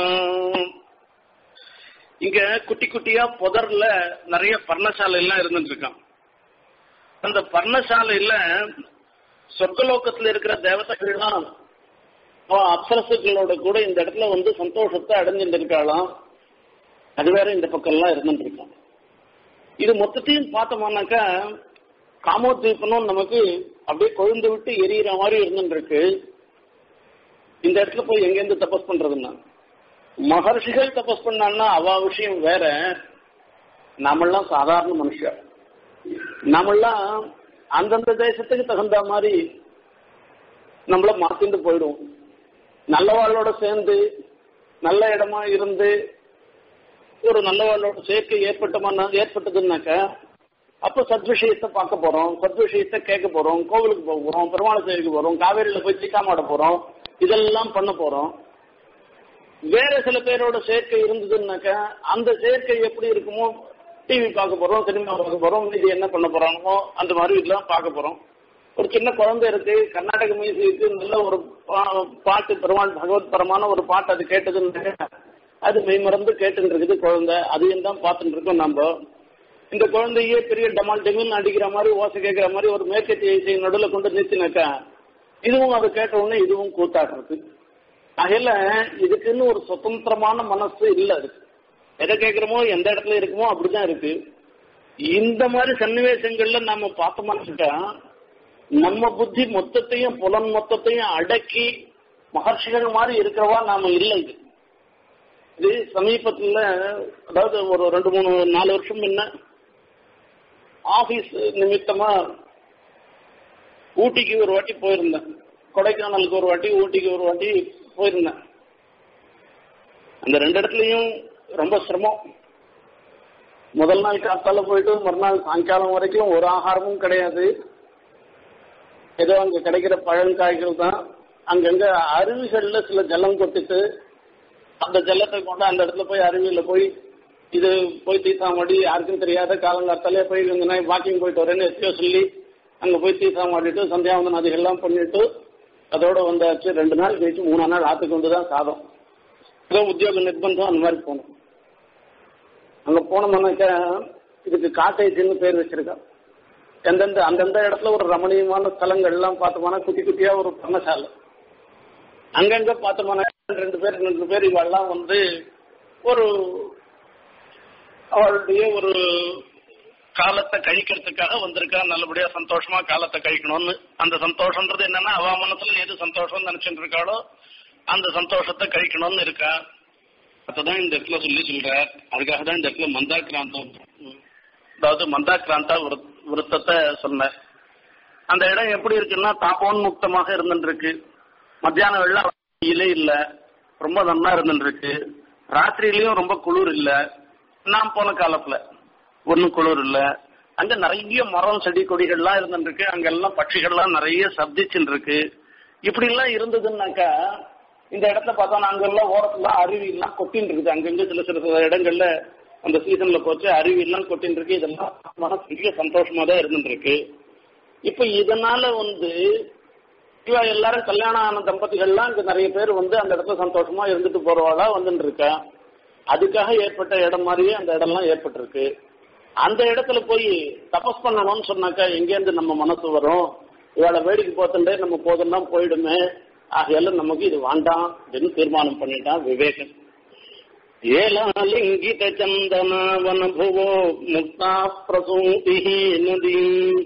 இங்க குட்டி குட்டியா புதர்ல நிறைய பர்ணசாலை எல்லாம் இருந்துட்டு இருக்கான் அந்த பர்ணசாலையில சொர்க்கலோகத்துல இருக்கிற தேவதைகள்லாம் அவன் அப்சரசுகளோட கூட இந்த இடத்துல வந்து சந்தோஷத்தை அடைஞ்சிட்டு இருக்காளாம் அது வேற இந்த பக்கம் எல்லாம் இருந்துட்டு இருக்கான் இது மொத்தத்தையும் பார்த்தோம்னாக்கா காமோத்வீபனும் நமக்கு அப்படியே கொழுந்து விட்டு எரியிற மாதிரி இருந்துட்டு இருக்கு இந்த இடத்துல போய் எங்கேருந்து தபஸ் பண்றதுன்னா மகர்ஷிகள் தபஸ் பண்ணான்னா அவ விஷயம் வேற நாமெல்லாம் சாதாரண மனுஷர் நாமெல்லாம் அந்தந்த தேசத்துக்கு தகுந்த மாதிரி நம்மள மாத்திட்டு போயிடுவோம் நல்லவாளோட சேர்ந்து நல்ல இடமா இருந்து ஒரு நல்லவாளோட சேர்க்கை ஏற்பட்டமான ஏற்பட்டதுன்னாக்கா அப்போ சத்விஷயத்தை பார்க்க போறோம் சத்விஷயத்தை கேட்க போறோம் கோவிலுக்கு போக போறோம் பெருமாள் கோயிலுக்கு போறோம் காவேரியில போய் சிக்காமாட போறோம் இதெல்லாம் பண்ண போறோம் வேற சில பேரோட சேர்க்கை இருந்ததுன்னாக்கா அந்த சேர்க்கை எப்படி இருக்குமோ டிவி பார்க்க போறோம் சினிமா பார்க்க போறோம் இது என்ன பண்ண போறாங்களோ அந்த மாதிரி இதெல்லாம் பார்க்க போறோம் ஒரு சின்ன குழந்தை இருக்கு கர்நாடக மியூசிக்கு நல்ல ஒரு பா- பாட்டு பெருமாள் பகவத் பரமான ஒரு பாட்டு அது கேட்டதுன்னாக்கா அது மெய்மறந்து கேட்டுட்டு இருக்குது குழந்தை அதையும் தான் பார்த்துட்டு இருக்கோம் நம்ம இந்த குழந்தையே பெரிய டமால் டெமில் அடிக்கிற மாதிரி ஓசை கேட்கிற மாதிரி ஒரு மேற்கத்திய இசை நடுவில் கொண்டு நிறுத்தினாக்கா இதுவும் அதை கேட்ட உடனே இதுவும் கூத்தாடுறது அதில் இதுக்குன்னு ஒரு சுதந்திரமான மனசு இல்லை அதுக்கு எதை கேட்குறோமோ எந்த இடத்துல இருக்குமோ அப்படிதான் இருக்கு இந்த மாதிரி சன்னிவேசங்கள்ல நாம பார்த்தோம்னாக்கா நம்ம புத்தி மொத்தத்தையும் புலன் மொத்தத்தையும் அடக்கி மகர்ஷிகள் மாதிரி இருக்கிறவா நாம இல்லை இது இது சமீபத்துல அதாவது ஒரு ரெண்டு மூணு நாலு வருஷம் முன்ன ஆபீஸ் நிமித்தமா ஊட்டிக்கு ஒரு வாட்டி போயிருந்தேன் கொடைக்கானலுக்கு ஒரு வாட்டி ஊட்டிக்கு ஒரு வாட்டி போயிருந்தேன் அந்த ரெண்டு இடத்துலயும் ரொம்ப சிரமம் முதல் நாள் காத்தால போயிட்டு மறுநாள் சாயங்காலம் வரைக்கும் ஒரு ஆகாரமும் கிடையாது ஏதோ அங்க கிடைக்கிற பழங்காய்கள் தான் அங்கங்க அருவிகள்ல சில ஜலம் கொட்டிட்டு அந்த ஜலத்தை கொண்டு அந்த இடத்துல போய் அருவியில போய் இது போய் தீசாமாடி யாருக்கும் தெரியாத காலங்காத்தாலே போய் கொஞ்ச நாள் வாக்கிங் போயிட்டு வரேன்னு எத்தையோ சொல்லி அங்க போய் தீசாமாடிட்டு சந்தியாவந்தன் அதிகெல்லாம் பண்ணிட்டு அதோட வந்தாச்சு ரெண்டு நாள் கழிச்சு மூணாம் நாள் ஆத்துக்கு வந்து தான் சாதம் ஏதோ உத்தியோக நிர்பந்தம் அந்த மாதிரி போனோம் அங்க போனோம்னாக்கா இதுக்கு காட்டேஜ்னு பேர் வச்சிருக்கா எந்தெந்த அந்தந்த இடத்துல ஒரு ரமணீயமான ஸ்தலங்கள் எல்லாம் பார்த்தோம்னா குட்டி குட்டியா ஒரு பர்ணசாலை அங்கங்க பார்த்தோம்னா ரெண்டு பேர் ரெண்டு பேர் இவெல்லாம் வந்து ஒரு அவளுடைய ஒரு காலத்தை கழிக்கிறதுக்காக வந்திருக்கா நல்லபடியா சந்தோஷமா காலத்தை கழிக்கணும்னு அந்த சந்தோஷம்ன்றது என்னன்னா அவ மனசுல எது சந்தோஷம் நினைச்சிட்டு இருக்காளோ அந்த சந்தோஷத்தை கழிக்கணும்னு இருக்கா அதுதான் இந்த இடத்துல சொல்லி சொல்றார் அதுக்காக தான் இந்த இடத்துல மந்தாக்கிராந்தம் அதாவது மந்தாக்கிராந்தா விருத்தத்தை சொன்னார் அந்த இடம் எப்படி இருக்குன்னா தாபோன்முக்தமாக இருந்துருக்கு மத்தியான வெள்ளம் வெயிலே இல்ல ரொம்ப நன்னா இருந்துருக்கு ராத்திரியிலயும் ரொம்ப குளிர் இல்ல நான் போன காலத்துல ஒன்னும் குளிர் இல்ல அங்க நிறைய மரம் செடி கொடிகள்லாம் இருந்துருக்கு அங்கெல்லாம் பட்சிகள்லாம் நிறைய சப்திச்சுன்னு இருக்கு இப்படி எல்லாம் இருந்ததுன்னாக்கா இந்த இடத்த பார்த்தா அங்கெல்லாம் ஓரத்துல அருவி எல்லாம் கொட்டின்னு இருக்குது அங்கங்க சில சில சில இடங்கள்ல அந்த சீசன்ல போச்சு அருவி எல்லாம் கொட்டின்னு இருக்கு இதெல்லாம் மன பெரிய சந்தோஷமா தான் இருந்துருக்கு இப்ப இதனால வந்து இவ எல்லாரும் கல்யாணம் ஆன தம்பதிகள்லாம் இங்க நிறைய பேர் வந்து அந்த இடத்துல சந்தோஷமா இருந்துட்டு போறவாளா வந்துட்டு இருக்கா அதுக்காக ஏற்பட்ட இடம் மாதிரியே அந்த இடம்லாம் ஏற்பட்டிருக்கு அந்த இடத்துல போய் தபஸ் பண்ணணும்னு சொன்னாக்கா எங்கேருந்து நம்ம மனசு வரும் இவளை வேடிக்கை போத்துட்டே நம்ம போதும்னா போயிடுமே ஆகையால நமக்கு இது வேண்டாம் அப்படின்னு தீர்மானம் பண்ணிட்டான் விவேகன் ஏலாலிங்கித சந்தன வனபுவோ முக்தா பிரசூதி நதி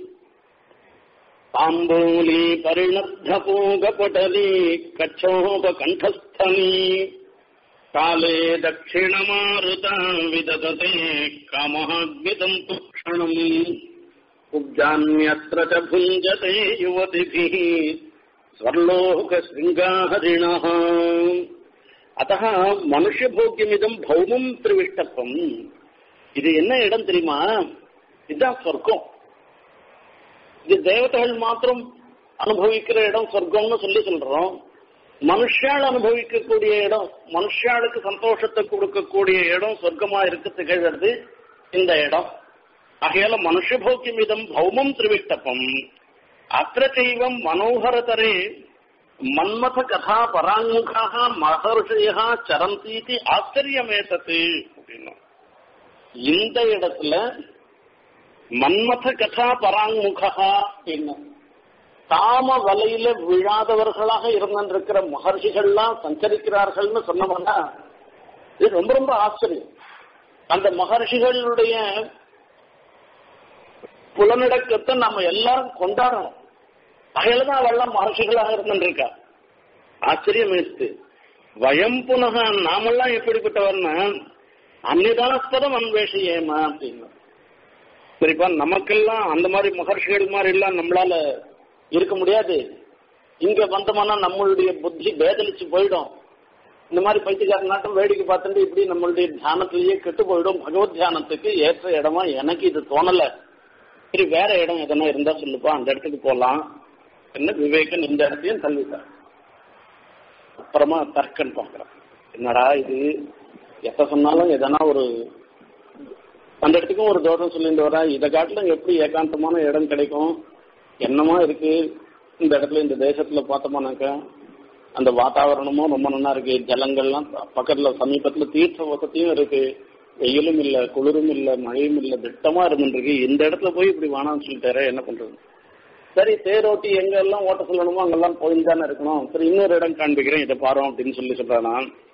தாம்பூலி பரிணத்த பூகபடலி கச்சோபகண்டஸ்தனி காலே தட்சிணமாருதா விதததே காமஹாக்னிதம் துக்ஷணம் உப்ஜான்யத்ர ச புஞ்சதே யுவதிபிः ஸ்வர்லோகசிருங்காஹரிணः அத்தः மனுஷபோக்கியமிதம் பௌமம் திருவிஷ்டப்பம் இது என்ன இடம் தெரியுமா இதுதான் சொர்க்கம் இது தேவதைகள் மாத்திரம் அனுபவிக்கிற இடம் சொர்க்கம்னு சொல்லி சொல்றோம் மனுஷால் அனுபவிக்கக்கூடிய இடம் மனுஷாளுக்கு சந்தோஷத்தை கொடுக்கக்கூடிய இடம் சொர்க்கமா இருக்கு திகழ்கிறது இந்த இடம் ஆகையால மனுஷபோக்கியம் இதம் பௌமம் திருவிட்டப்பம் அத்திர செய்வம் மனோகரதரே மன்மத கதா பராங்முகாக மகர்ஷயா சரந்தீதி ஆச்சரியமேத்தது அப்படின்னா இந்த இடத்துல மன்மத கதா பராங்முகா அப்படின்னு காம வலையில விழாதவர்களாக இருந்திருக்கிற மகர்ஷிகள்லாம் சஞ்சரிக்கிறார்கள்னு சொன்னோம்னா இது ரொம்ப ரொம்ப ஆச்சரியம் அந்த மகர்ஷிகளுடைய புலனடக்கத்தை நம்ம எல்லாரும் கொண்டாடணும் அகையில்தான் அவெல்லாம் மகர்ஷிகளாக இருந்துருக்கா ஆச்சரியம் இருக்கு வயம் புனக நாமெல்லாம் எப்படிப்பட்டவர்னா அந்நிதாஸ்பதம் அன்வேஷியேமா அப்படின்னு சரிப்பா நமக்கெல்லாம் அந்த மாதிரி மகர்ஷிகள் மாதிரி எல்லாம் நம்மளால இருக்க முடியாது இங்க வந்தோம்னா நம்மளுடைய புத்தி பேதலிச்சு போயிடும் இந்த மாதிரி பைத்தியக்கார நாட்டம் வேடிக்கை பார்த்துட்டு இப்படி நம்மளுடைய தியானத்திலேயே கெட்டு போயிடும் பகவத் தியானத்துக்கு ஏற்ற இடமா எனக்கு இது தோணல சரி வேற இடம் எதனா இருந்தா சொல்லுப்பா அந்த இடத்துக்கு போலாம் என்ன விவேகன் இந்த இடத்தையும் தள்ளிட்டார் அப்புறமா தர்க்கன் பாக்குறான் என்னடா இது எப்ப சொன்னாலும் எதனா ஒரு அந்த இடத்துக்கும் ஒரு தோட்டம் சொல்லிட்டு வரா இதை காட்டிலும் எப்படி ஏகாந்தமான இடம் கிடைக்கும் என்னமா இருக்கு இந்த இடத்துல இந்த தேசத்துல பார்த்தோம்னாக்கா அந்த வாத்தாவரணமும் ரொம்ப நல்லா இருக்கு ஜலங்கள்லாம் பக்கத்துல சமீபத்துல தீர்த்த வசதியும் இருக்கு வெயிலும் இல்ல குளிரும் இல்ல மழையும் இல்ல திட்டமா இருந்துருக்கு இந்த இடத்துல போய் இப்படி வேணாம்னு சொல்லிட்டாரு என்ன பண்றது சரி தேரோட்டி எங்க எல்லாம் ஓட்ட சொல்லணுமோ அங்கெல்லாம் போய் தானே இருக்கணும் சரி இன்னொரு இடம் காண்பிக்கிறேன் இதை பாரு அப்படின்னு சொல்லி சொல்றானா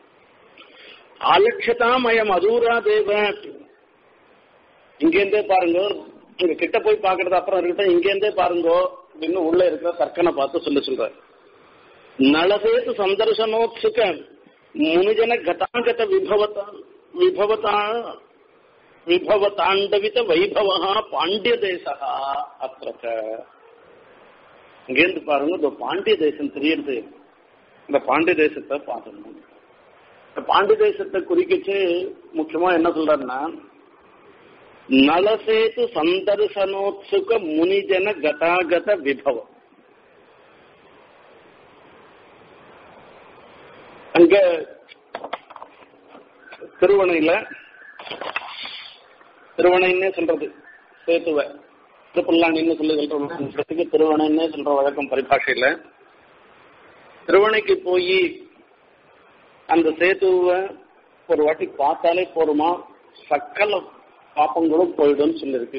ஆலட்சதாமயம் அதூரா தேவ இங்கேருந்தே பாருங்க இங்க கிட்ட போய் பாக்குறது அப்புறம் இருக்கட்டும் இங்கேருந்தே பாருங்க அப்படின்னு உள்ள இருக்கிற தர்க்கனை பார்த்து சொல்ல சொல்ற நலசேத்து சந்தர்சனோத்சுக முனிஜன கதாகத விபவத விபவதா விபவதாண்டவித வைபவ பாண்டிய தேசா அத்த இங்கேருந்து பாருங்க இந்த பாண்டிய தேசம் தெரியுது இந்த பாண்டிய தேசத்தை பார்க்கணும் இந்த பாண்டிய தேசத்தை குறிக்கிச்சு முக்கியமா என்ன சொல்றாருன்னா நலசேது சந்தர்சனோத்சுக முனிஜன கதாகத விபவம் அங்க திருவணையில திருவணைன்னே சொல்றது சேத்துவ திருப்பல்லாணின்னு சொல்லி சொல்றோம் திருவணைன்னே சொல்ற வழக்கம் பரிபாஷையில திருவணைக்கு போய் அந்த சேத்துவ ஒரு வாட்டி பார்த்தாலே போருமா சக்கல பாப்பங்களும் போயிடும் சொல்லிருக்கு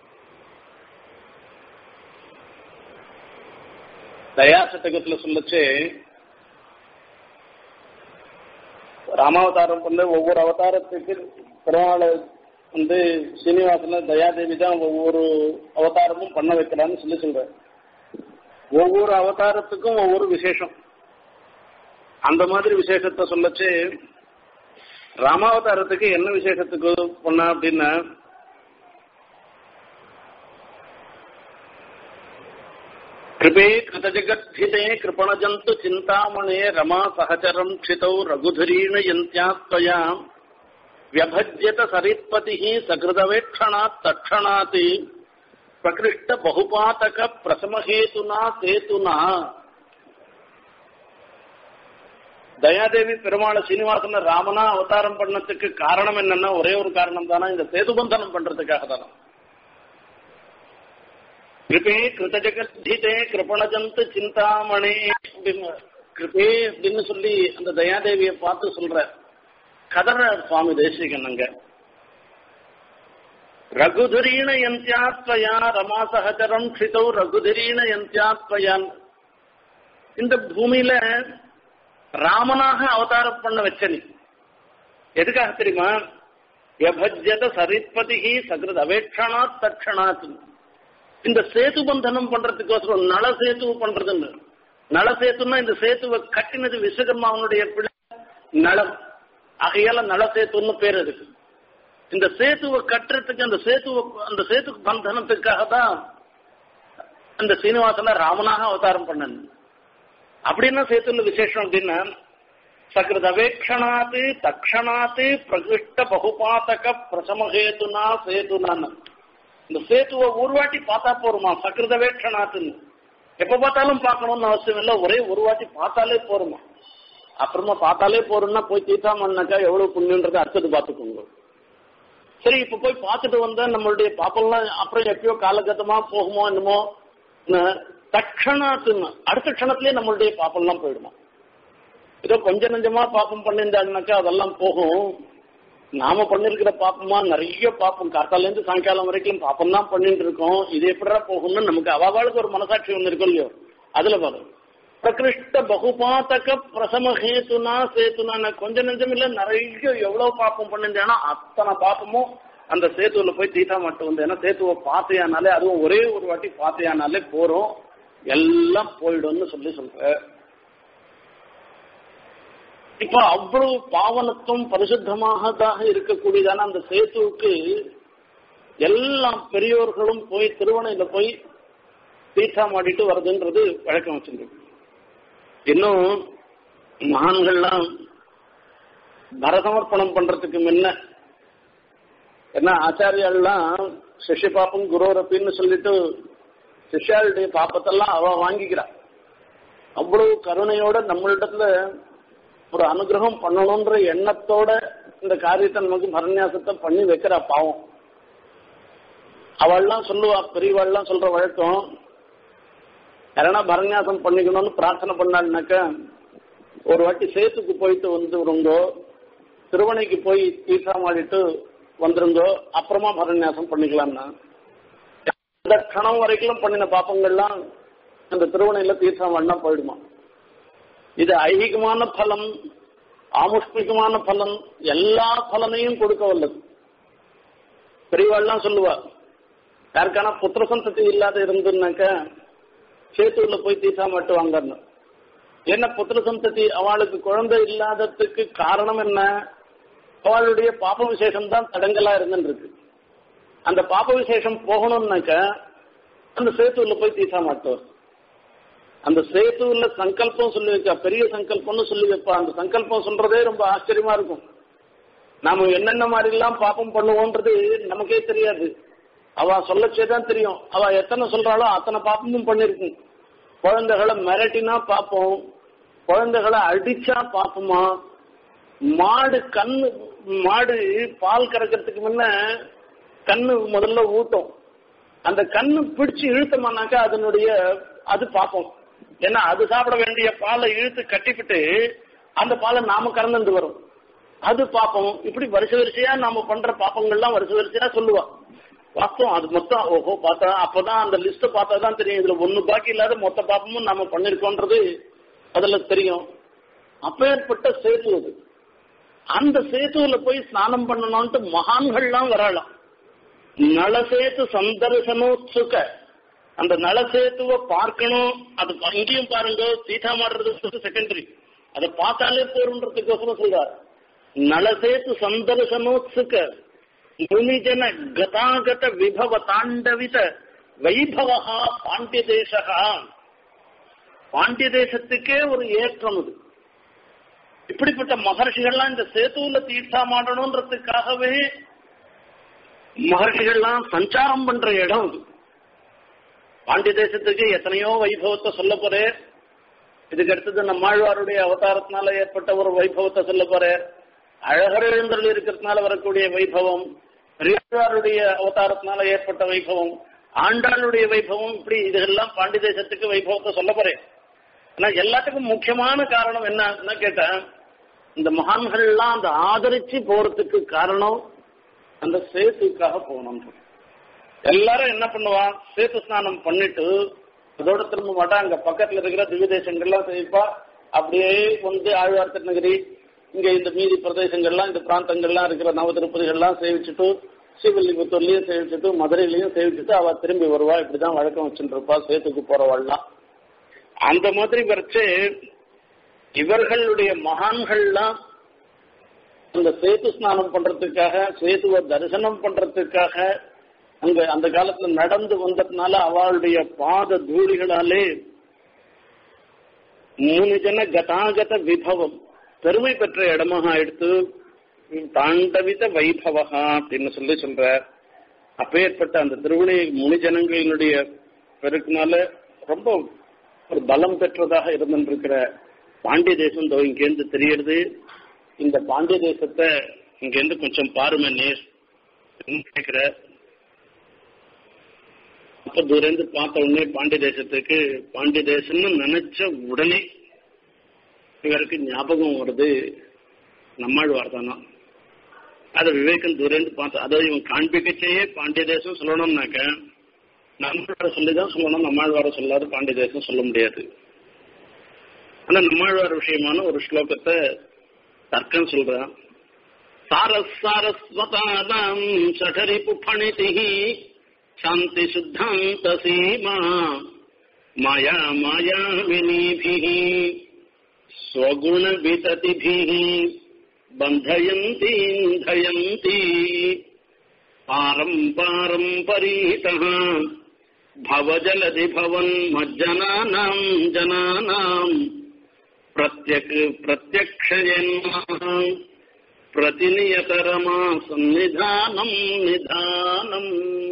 தயா சதகத்துல சொல்லச்சு ராமாவதாரம் பண்ண ஒவ்வொரு அவதாரத்துக்கு பெருமாளை வந்து சீனிவாசன தயாதேவி தான் ஒவ்வொரு அவதாரமும் பண்ண வைக்கிறான்னு சொல்லி சொல்ற ஒவ்வொரு அவதாரத்துக்கும் ஒவ்வொரு விசேஷம் அந்த மாதிரி விசேஷத்தை சொல்லச்சு ராமாவதாரத்துக்கு என்ன விசேஷத்துக்கு பண்ணா அப்படின்னா கிருபே கிருதஜகத்ஹிதே கிருபணஜந்து சிந்தாமணே ரமா சகச்சரம் க்ஷிதௌ ரகுதரீண யந்தியாத்வயா व्यभज्यत सरित्पतिः सकृदवेक्षणात् तत्क्षणात् प्रकृष्ट बहुपातक प्रसमहेतुना சேதுனா தயாதேவி பெருமாள் சீனிவாசன ராமனா அவதாரம் பண்ணதுக்கு காரணம் என்னன்னா ஒரே ஒரு காரணம் தானா இந்த சேதுபந்தனம் பண்றதுக்காக தானே கிருபே கிருதஜகத்திதே கிருபணஜந்து சிந்தாமணி அப்படின்னு கிருபே அப்படின்னு சொல்லி அந்த தயாதேவியை பார்த்து சொல்ற கதற சுவாமி தேசிகன் அங்க ரகுதுரீண யந்தியாத்வயா ரமா சகச்சரம் க்ஷிதௌ ரகுதுரீண யந்தியாத்வயான் இந்த பூமியில ராமனாக அவதாரம் பண்ண வச்ச நீ எதுக்காக தெரியுமா எபஜ்யத சரித்பதி சகிருத் அவேட்சணாத் தட்சணாத் இந்த சேது பந்தனம் பண்றதுக்கோசரம் நல சேது பண்றதுன்னு நல சேத்துன்னா இந்த சேத்துவை கட்டினது விஸ்வகர்மாவனுடைய பிள்ளை நலம் ஆகையால நல சேத்துன்னு பேர் இருக்கு இந்த சேத்துவை கட்டுறதுக்கு அந்த சேத்துவ அந்த சேத்து பந்தனத்துக்காக தான் அந்த சீனிவாசன ராமனாக அவதாரம் பண்ணன் அப்படின்னா சேத்துல விசேஷம் அப்படின்னா சகிருத அவேக்ஷணாத்து தக்ஷணாத்து பிரகிருஷ்ட பகுபாத்தக பிரசமஹேதுனா சேதுனான்னு இந்த சேத்துவை ஒரு வாட்டி பார்த்தா போருமா சகிருத வேட்சணாத்துன்னு எப்ப பார்த்தாலும் பார்க்கணும்னு அவசியம் இல்லை ஒரே ஒரு வாட்டி பார்த்தாலே போருமா அப்புறமா பார்த்தாலே போறோம்னா போய் தீர்த்தாமன்னாக்கா எவ்வளவு புண்ணியன்றதை அடுத்தது பார்த்துக்கோங்க சரி இப்ப போய் பார்த்துட்டு வந்தா நம்மளுடைய பாப்பெல்லாம் அப்புறம் எப்பயோ காலகட்டமா போகுமோ என்னமோ தட்சணாத்துன்னு அடுத்த க்ஷணத்திலேயே நம்மளுடைய பாப்பெல்லாம் போயிடுமா ஏதோ கொஞ்ச நஞ்சமா பாப்பம் பண்ணியிருந்தாங்கனாக்கா அதெல்லாம் போகும் நாம பண்ணிருக்கிற பாப்பமா நிறைய பாப்பம் காத்தால இருந்து சாயங்காலம் வரைக்கும் பாப்பம் தான் பண்ணிட்டு இருக்கோம் இது எப்படா போகும்னு நமக்கு அவாவாளுக்கு ஒரு மனசாட்சி ஒண்ணு இருக்கும் இல்லையோ அதுல வரும் பிரகிருஷ்ட பகுபாத்தக பிரசம ஹேத்துனா சேத்துனா கொஞ்ச நெஞ்சம் இல்ல நிறைய எவ்வளவு பாப்பம் பண்ணிருந்தேன்னா அத்தனை பாப்பமும் அந்த சேத்துவில போய் தீட்டா மட்டும் வந்து ஏன்னா சேத்துவை பார்த்தையானாலே அதுவும் ஒரே ஒரு வாட்டி பார்த்தையானாலே போறோம் எல்லாம் போயிடும்னு சொல்லி சொல்ற இப்ப அவ்வளவு பாவனத்துவம் பரிசுத்தமாக இருக்கக்கூடியதான அந்த சேத்துவுக்கு எல்லா பெரியோர்களும் போய் திருவணையில போய் தீட்டா மாடிட்டு வருதுன்றது வழக்கம் வச்சிருக்கு இன்னும் மகான்கள்லாம் பரசமர்ப்பணம் பண்றதுக்கு முன்ன என்ன ஆச்சாரியாலாம் சிஷ்ய பாப்பம் குரோரப்பின்னு சொல்லிட்டு சிஷ்யாளுடைய பாப்பத்தெல்லாம் அவ வாங்கிக்கிறா அவ்வளவு கருணையோட நம்மளிடத்துல ஒரு அனுகிரகம் பண்ணணும்ன்ற எண்ணத்தோட இந்த காரியத்தை நமக்கு மரண்யாசத்தை பண்ணி வைக்கிறா பாவம் அவள்லாம் சொல்லுவா பெரியவாள்லாம் சொல்ற வழக்கம் யாரனா பரநியாசம் பண்ணிக்கணும்னு பிரார்த்தனை பண்ணாள்னாக்க ஒரு வாட்டி சேத்துக்கு போயிட்டு வந்துருங்கோ திருவணைக்கு போய் தீர்த்தம் ஆடிட்டு வந்துருங்கோ அப்புறமா பரநியாசம் பண்ணிக்கலாம்னா இந்த கணம் வரைக்கும் பண்ணின பாப்பங்கள்லாம் அந்த திருவணையில தீர்த்தம் ஆடினா போயிடுமா இது ஐகிகமான பலம் ஆமுஷ்மிகமான பலன் எல்லா பலனையும் கொடுக்க வல்லது பெரியவாள்லாம் சொல்லுவா யாருக்கான புத்திர சந்ததி இல்லாத இருந்துன்னாக்க சேத்தூர்ல போய் தீசா மட்டும் வாங்கணும் என்ன புத்திர சந்ததி அவளுக்கு குழந்தை இல்லாததுக்கு காரணம் என்ன அவளுடைய பாப்ப விசேஷம் தான் தடங்கலா இருந்துருக்கு அந்த பாப்ப விசேஷம் போகணும்னாக்க அந்த சேத்தூர்ல போய் தீசா மாட்டோம் அந்த சேத்துவுல சங்கல்பம் சொல்லி வைக்கா பெரிய சங்கல்பம்னு சொல்லி வைப்பா அந்த சங்கல்பம் சொல்றதே ரொம்ப ஆச்சரியமா இருக்கும் நாம என்னென்ன மாதிரி எல்லாம் பாப்பம் பண்ணுவோன்றது நமக்கே தெரியாது அவ சொல்லச்சே தான் தெரியும் அவ எத்தனை சொல்றாளோ அத்தனை பாப்பமும் பண்ணிருக்கு குழந்தைகளை மிரட்டினா பார்ப்போம் குழந்தைகளை அடிச்சா பார்ப்போமா மாடு கண்ணு மாடு பால் கறக்கிறதுக்கு முன்ன கண்ணு முதல்ல ஊட்டும் அந்த கண்ணு பிடிச்சு இழுத்தோம்னாக்கா அதனுடைய அது பார்ப்போம் ஏன்னா அது சாப்பிட வேண்டிய பாலை இழுத்து கட்டிவிட்டு அந்த பாலை நாம கறந்துட்டு வரும் அது பாப்பம் இப்படி வருஷ வரிசையா நாம பண்ற பாப்பங்கள்லாம் வருஷ வரிசையா சொல்லுவா வாஸ்தவம் அது மொத்தம் ஓஹோ பார்த்தா அப்பதான் அந்த லிஸ்ட் பார்த்தா தான் தெரியும் இதுல ஒண்ணு பாக்கி இல்லாத மொத்த பாப்பமும் நாம பண்ணிருக்கோன்றது அதுல தெரியும் அப்பேற்பட்ட சேது அது அந்த சேத்துவுல போய் ஸ்நானம் பண்ணணும்ட்டு மகான்கள்லாம் வரலாம் நலசேத்து சந்தர்சனோத்சுக அந்த நலசேத்துவ பார்க்கணும் அது அங்கேயும் பாருங்க சீதா மாடுறது செகண்டரி அதை பார்த்தாலே போருன்றதுக்கோசரம் சொல்றார் நலசேத்து சந்தர்சனோத்சுக முனிஜன கதாகத விபவ தாண்டவித வைபவா பாண்டிய தேசகா பாண்டிய தேசத்துக்கே ஒரு ஏற்றம் இது இப்படிப்பட்ட மகர்ஷிகள்லாம் இந்த சேத்துவுல தீர்த்தா மாடணுன்றதுக்காகவே மகர்ஷிகள்லாம் சஞ்சாரம் பண்ற இடம் இது பாண்டிய தேசத்துக்கு எத்தனையோ வைபவத்தை சொல்ல போறேன் இதுக்கு அடுத்தது நம்மாழ்வாருடைய அவதாரத்தினால ஏற்பட்ட ஒரு வைபவத்தை சொல்ல போறேன் அழகர் எழுந்தருள் இருக்கிறதுனால வரக்கூடிய வைபவம் பெரியாருடைய அவதாரத்தினால ஏற்பட்ட வைபவம் ஆண்டாளுடைய வைபவம் இப்படி இதெல்லாம் பாண்டி தேசத்துக்கு வைபவத்தை சொல்ல போறேன் ஆனா எல்லாத்துக்கும் முக்கியமான காரணம் என்னன்னு கேட்டா இந்த மகான்கள்லாம் அந்த ஆதரிச்சு போறதுக்கு காரணம் அந்த சேத்துக்காக போகணும் எல்லாரும் என்ன பண்ணுவா சேத்து ஸ்நானம் பண்ணிட்டு அதோட திரும்ப மாட்டா அங்க பக்கத்துல இருக்கிற திவ்ய தேசங்கள்லாம் சேவிப்பா அப்படியே வந்து ஆழ்வார் திருநகரி இங்க இந்த மீதி பிரதேசங்கள்லாம் இந்த பிராந்தங்கள்லாம் இருக்கிற நவ திருப்பதிகள்லாம் சேவிச்சுட்டு ஸ்ரீவில்லிபுத்தூர்லயும் சேவிச்சுட்டு மதுரையிலயும் சேவிச்சுட்டு அவ திரும்பி வருவா இப்படிதான் வழக்கம் வச்சுட்டு இருப்பா சேத்துக்கு போறவாள்லாம் அந்த மாதிரி வரைச்சு இவர்களுடைய மகான்கள்லாம் அந்த சேத்து ஸ்நானம் பண்றதுக்காக சேத்துவ தரிசனம் பண்றதுக்காக அங்க அந்த காலத்துல நடந்து வந்ததுனால அவளுடைய பாத தூளிகளாலே மூணு ஜன கதாகத விபவம் பெருமை பெற்ற இடமாக எடுத்து தாண்டவித வைபவகா அப்படின்னு சொல்லி சொல்ற அப்பேற்பட்ட அந்த திருவிழை முனிஜனங்களினுடைய பெருக்கினால ரொம்ப ஒரு பலம் பெற்றதாக இருந்திருக்கிற பாண்டிய தேசம் தோ இங்கேருந்து தெரியறது இந்த பாண்டிய தேசத்தை இங்கேருந்து கொஞ்சம் பாருமே நேர் கேட்கிற அப்ப தூரந்து பார்த்த உடனே பாண்டிய தேசத்துக்கு பாண்டிய தேசம்னு நினைச்ச உடனே இவருக்கு ஞாபகம் வருது நம்மாழ்வார் தானா அதை விவேகம் தூரந்து பார்த்து அதாவது இவன் காண்பிக்கச்சேயே பாண்டிய தேசம் சொல்லணும்னாக்க நம்மாழ்வார சொல்லிதான் சொல்லணும் நம்மாழ்வார சொல்லாது பாண்டிய தேசம் சொல்ல முடியாது ஆனா நம்மாழ்வார் விஷயமான ஒரு ஸ்லோகத்தை தர்க்கம் சொல்றான் சாரஸ் சாரஸ்வதாதாம் சடரி புப்பணிதி சாந்தி சுத்தாந்த சீமா மாயா மாயா வினீபிः ஸ்வகுண விததிபிः बन्धयन्तीन्धयन्ती पारम्पारम्परीतः भवजलधि भवन्मज्जनानाम् जनानाम् प्रत्यक् प्रत्यक्षयन्मः प्रतिनियतरमा सन्निधानम् நிதானம்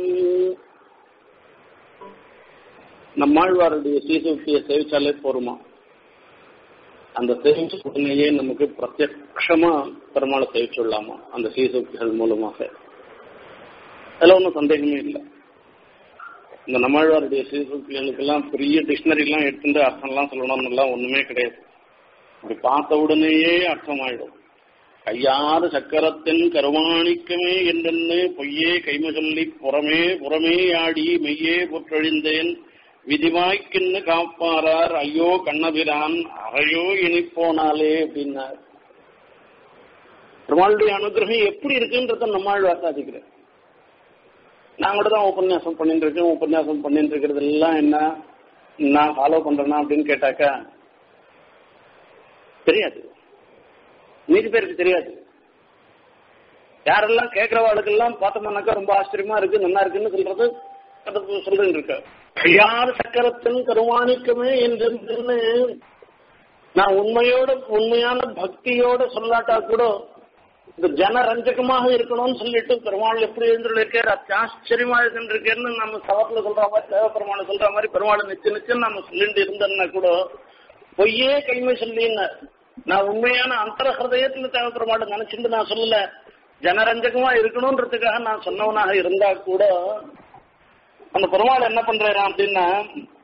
நம்மாழ்வாருடைய சீசூக்தியை சேவிச்சாலே போருமா அந்த சேவிச்ச உடனேயே நமக்கு பிரத்யக்ஷமா பெருமாளை சேவிச்சுடலாமா அந்த சீசூக்திகள் மூலமாக அதுல ஒன்றும் சந்தேகமே இல்லை இந்த நம்மாழ்வாருடைய சீசூக்திகளுக்கெல்லாம் பெரிய டிக்ஷனரி எல்லாம் எடுத்துட்டு அர்த்தம்லாம் சொல்லணும்னுலாம் ஒண்ணுமே கிடையாது அப்படி பார்த்த உடனேயே அர்த்தமாயிடும் கையாறு சக்கரத்தின் கருவாணிக்கமே என்றென்னு பொய்யே கைம சொல்லி புறமே புறமே ஆடி மெய்யே புற்றழிந்தேன் விதிவாய்க்கின்னு காப்பாரார் ஐயோ கண்ணபிரான் அறையோ இனிப்போனாலே அப்படின்னார் பெருமாளுடைய அனுகிரகம் எப்படி இருக்குன்றத நம்மாழ்வார் சாதிக்கிறேன் நான் கூட தான் உபன்யாசம் பண்ணிட்டு இருக்கேன் உபன்யாசம் பண்ணிட்டு இருக்கிறது எல்லாம் என்ன நான் ஃபாலோ பண்றேனா அப்படின்னு கேட்டாக்கா தெரியாது மீதி பேருக்கு தெரியாது யாரெல்லாம் கேட்கிறவாளுக்கெல்லாம் பார்த்தோம்னாக்கா ரொம்ப ஆச்சரியமா இருக்கு நல்லா இருக்குன்னு சொல்றது அது சொல்றேன் இருக்க யார் சக்கரத்தின் கருமாணிக்கமே என்று நான் உண்மையோட உண்மையான பக்தியோட சொல்லாட்டா கூட இந்த ஜனரஞ்சகமாக இருக்கணும்னு சொல்லிட்டு பெருமாள் எப்படி எழுந்திருக்காரு அத்தியாச்சரியமா இருக்கின்றேன்னு நம்ம சவத்துல சொல்ற மாதிரி தேவ பெருமாள் சொல்ற மாதிரி பெருமாள் நிச்சய நிச்சயம் நம்ம சொல்லிட்டு இருந்தோம்னா கூட பொய்யே கைமை சொல்லின்னு நான் உண்மையான அந்தர ஹிருதயத்துல தேவ பெருமாள் நினைச்சிட்டு நான் சொல்லல ஜனரஞ்சகமா இருக்கணும்ன்றதுக்காக நான் சொன்னவனாக இருந்தா கூட அந்த பெருமாள் என்ன பண்றாராம் அப்படின்னா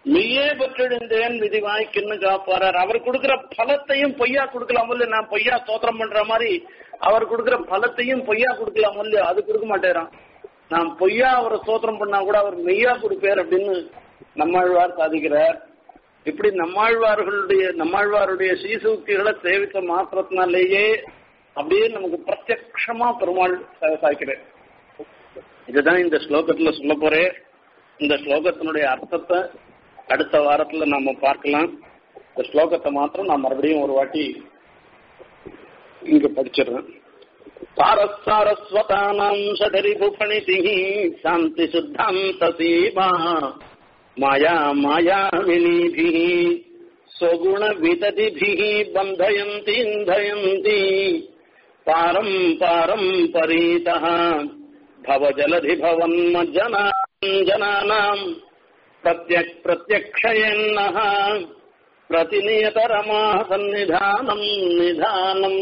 மெய்யே பெற்றிருந்தேன் விதி வாய்க்குன்னு காப்பாரார் அவர் கொடுக்கிற பலத்தையும் பொய்யா கொடுக்கலாம் இல்ல நான் பொய்யா ஸ்தோத்திரம் பண்ற மாதிரி அவர் கொடுக்கிற பலத்தையும் பொய்யா கொடுக்கலாம் இல்ல அது கொடுக்க மாட்டேறான் நான் பொய்யா அவரை ஸ்தோத்திரம் பண்ணா கூட அவர் மெய்யா கொடுப்பார் அப்படின்னு நம்மாழ்வார் சாதிக்கிறார் இப்படி நம்மாழ்வார்களுடைய நம்மாழ்வாருடைய சீசூக்திகளை சேவித்த மாத்திரத்தினாலேயே அப்படியே நமக்கு பிரத்யக்ஷமா பெருமாள் சாய்க்கிறேன் இதுதான் இந்த ஸ்லோகத்துல சொல்ல போறேன் இந்த ஸ்லோகத்தினுடைய அர்த்தத்தை அடுத்த வாரத்துல நாம பார்க்கலாம் இந்த ஸ்லோகத்தை மாத்திரம் நான் மறுபடியும் ஒரு வாட்டி இங்க படிச்சிடுறேன் சாரஸ்வதானாம் சடரிபு பணிதி சாந்தி சுத்தாந்த சீமா மாயா மாயா வினீபி स्वगुण विततिभिः बन्धयन्ति इन्धयन्ति पारम् पारम् परीतः भवजलधि भवन्मज्जना जनानाम् प्रत्यक् प्रत्यक्षयन्नः प्रतिनियतरमा सन्निधानम् निधानम्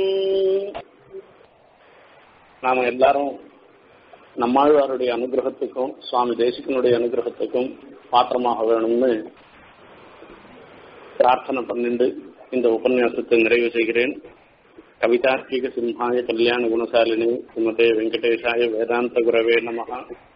நாம எல்லாரும் நம்மாழ்வாருடைய அனுகிரகத்துக்கும் சுவாமி தேசிகனுடைய அனுகிரகத்துக்கும் பாத்திரமாக வேணும்னு பிரார்த்தனை பண்ணிண்டு இந்த உபன்யாசத்தை நிறைவு செய்கிறேன் கவிதார்க்கிக சிம்ஹாய கல்யாண குணசாலினி ஸ்ரீமதே வெங்கடேஷாய வேதாந்த குரவே நமகா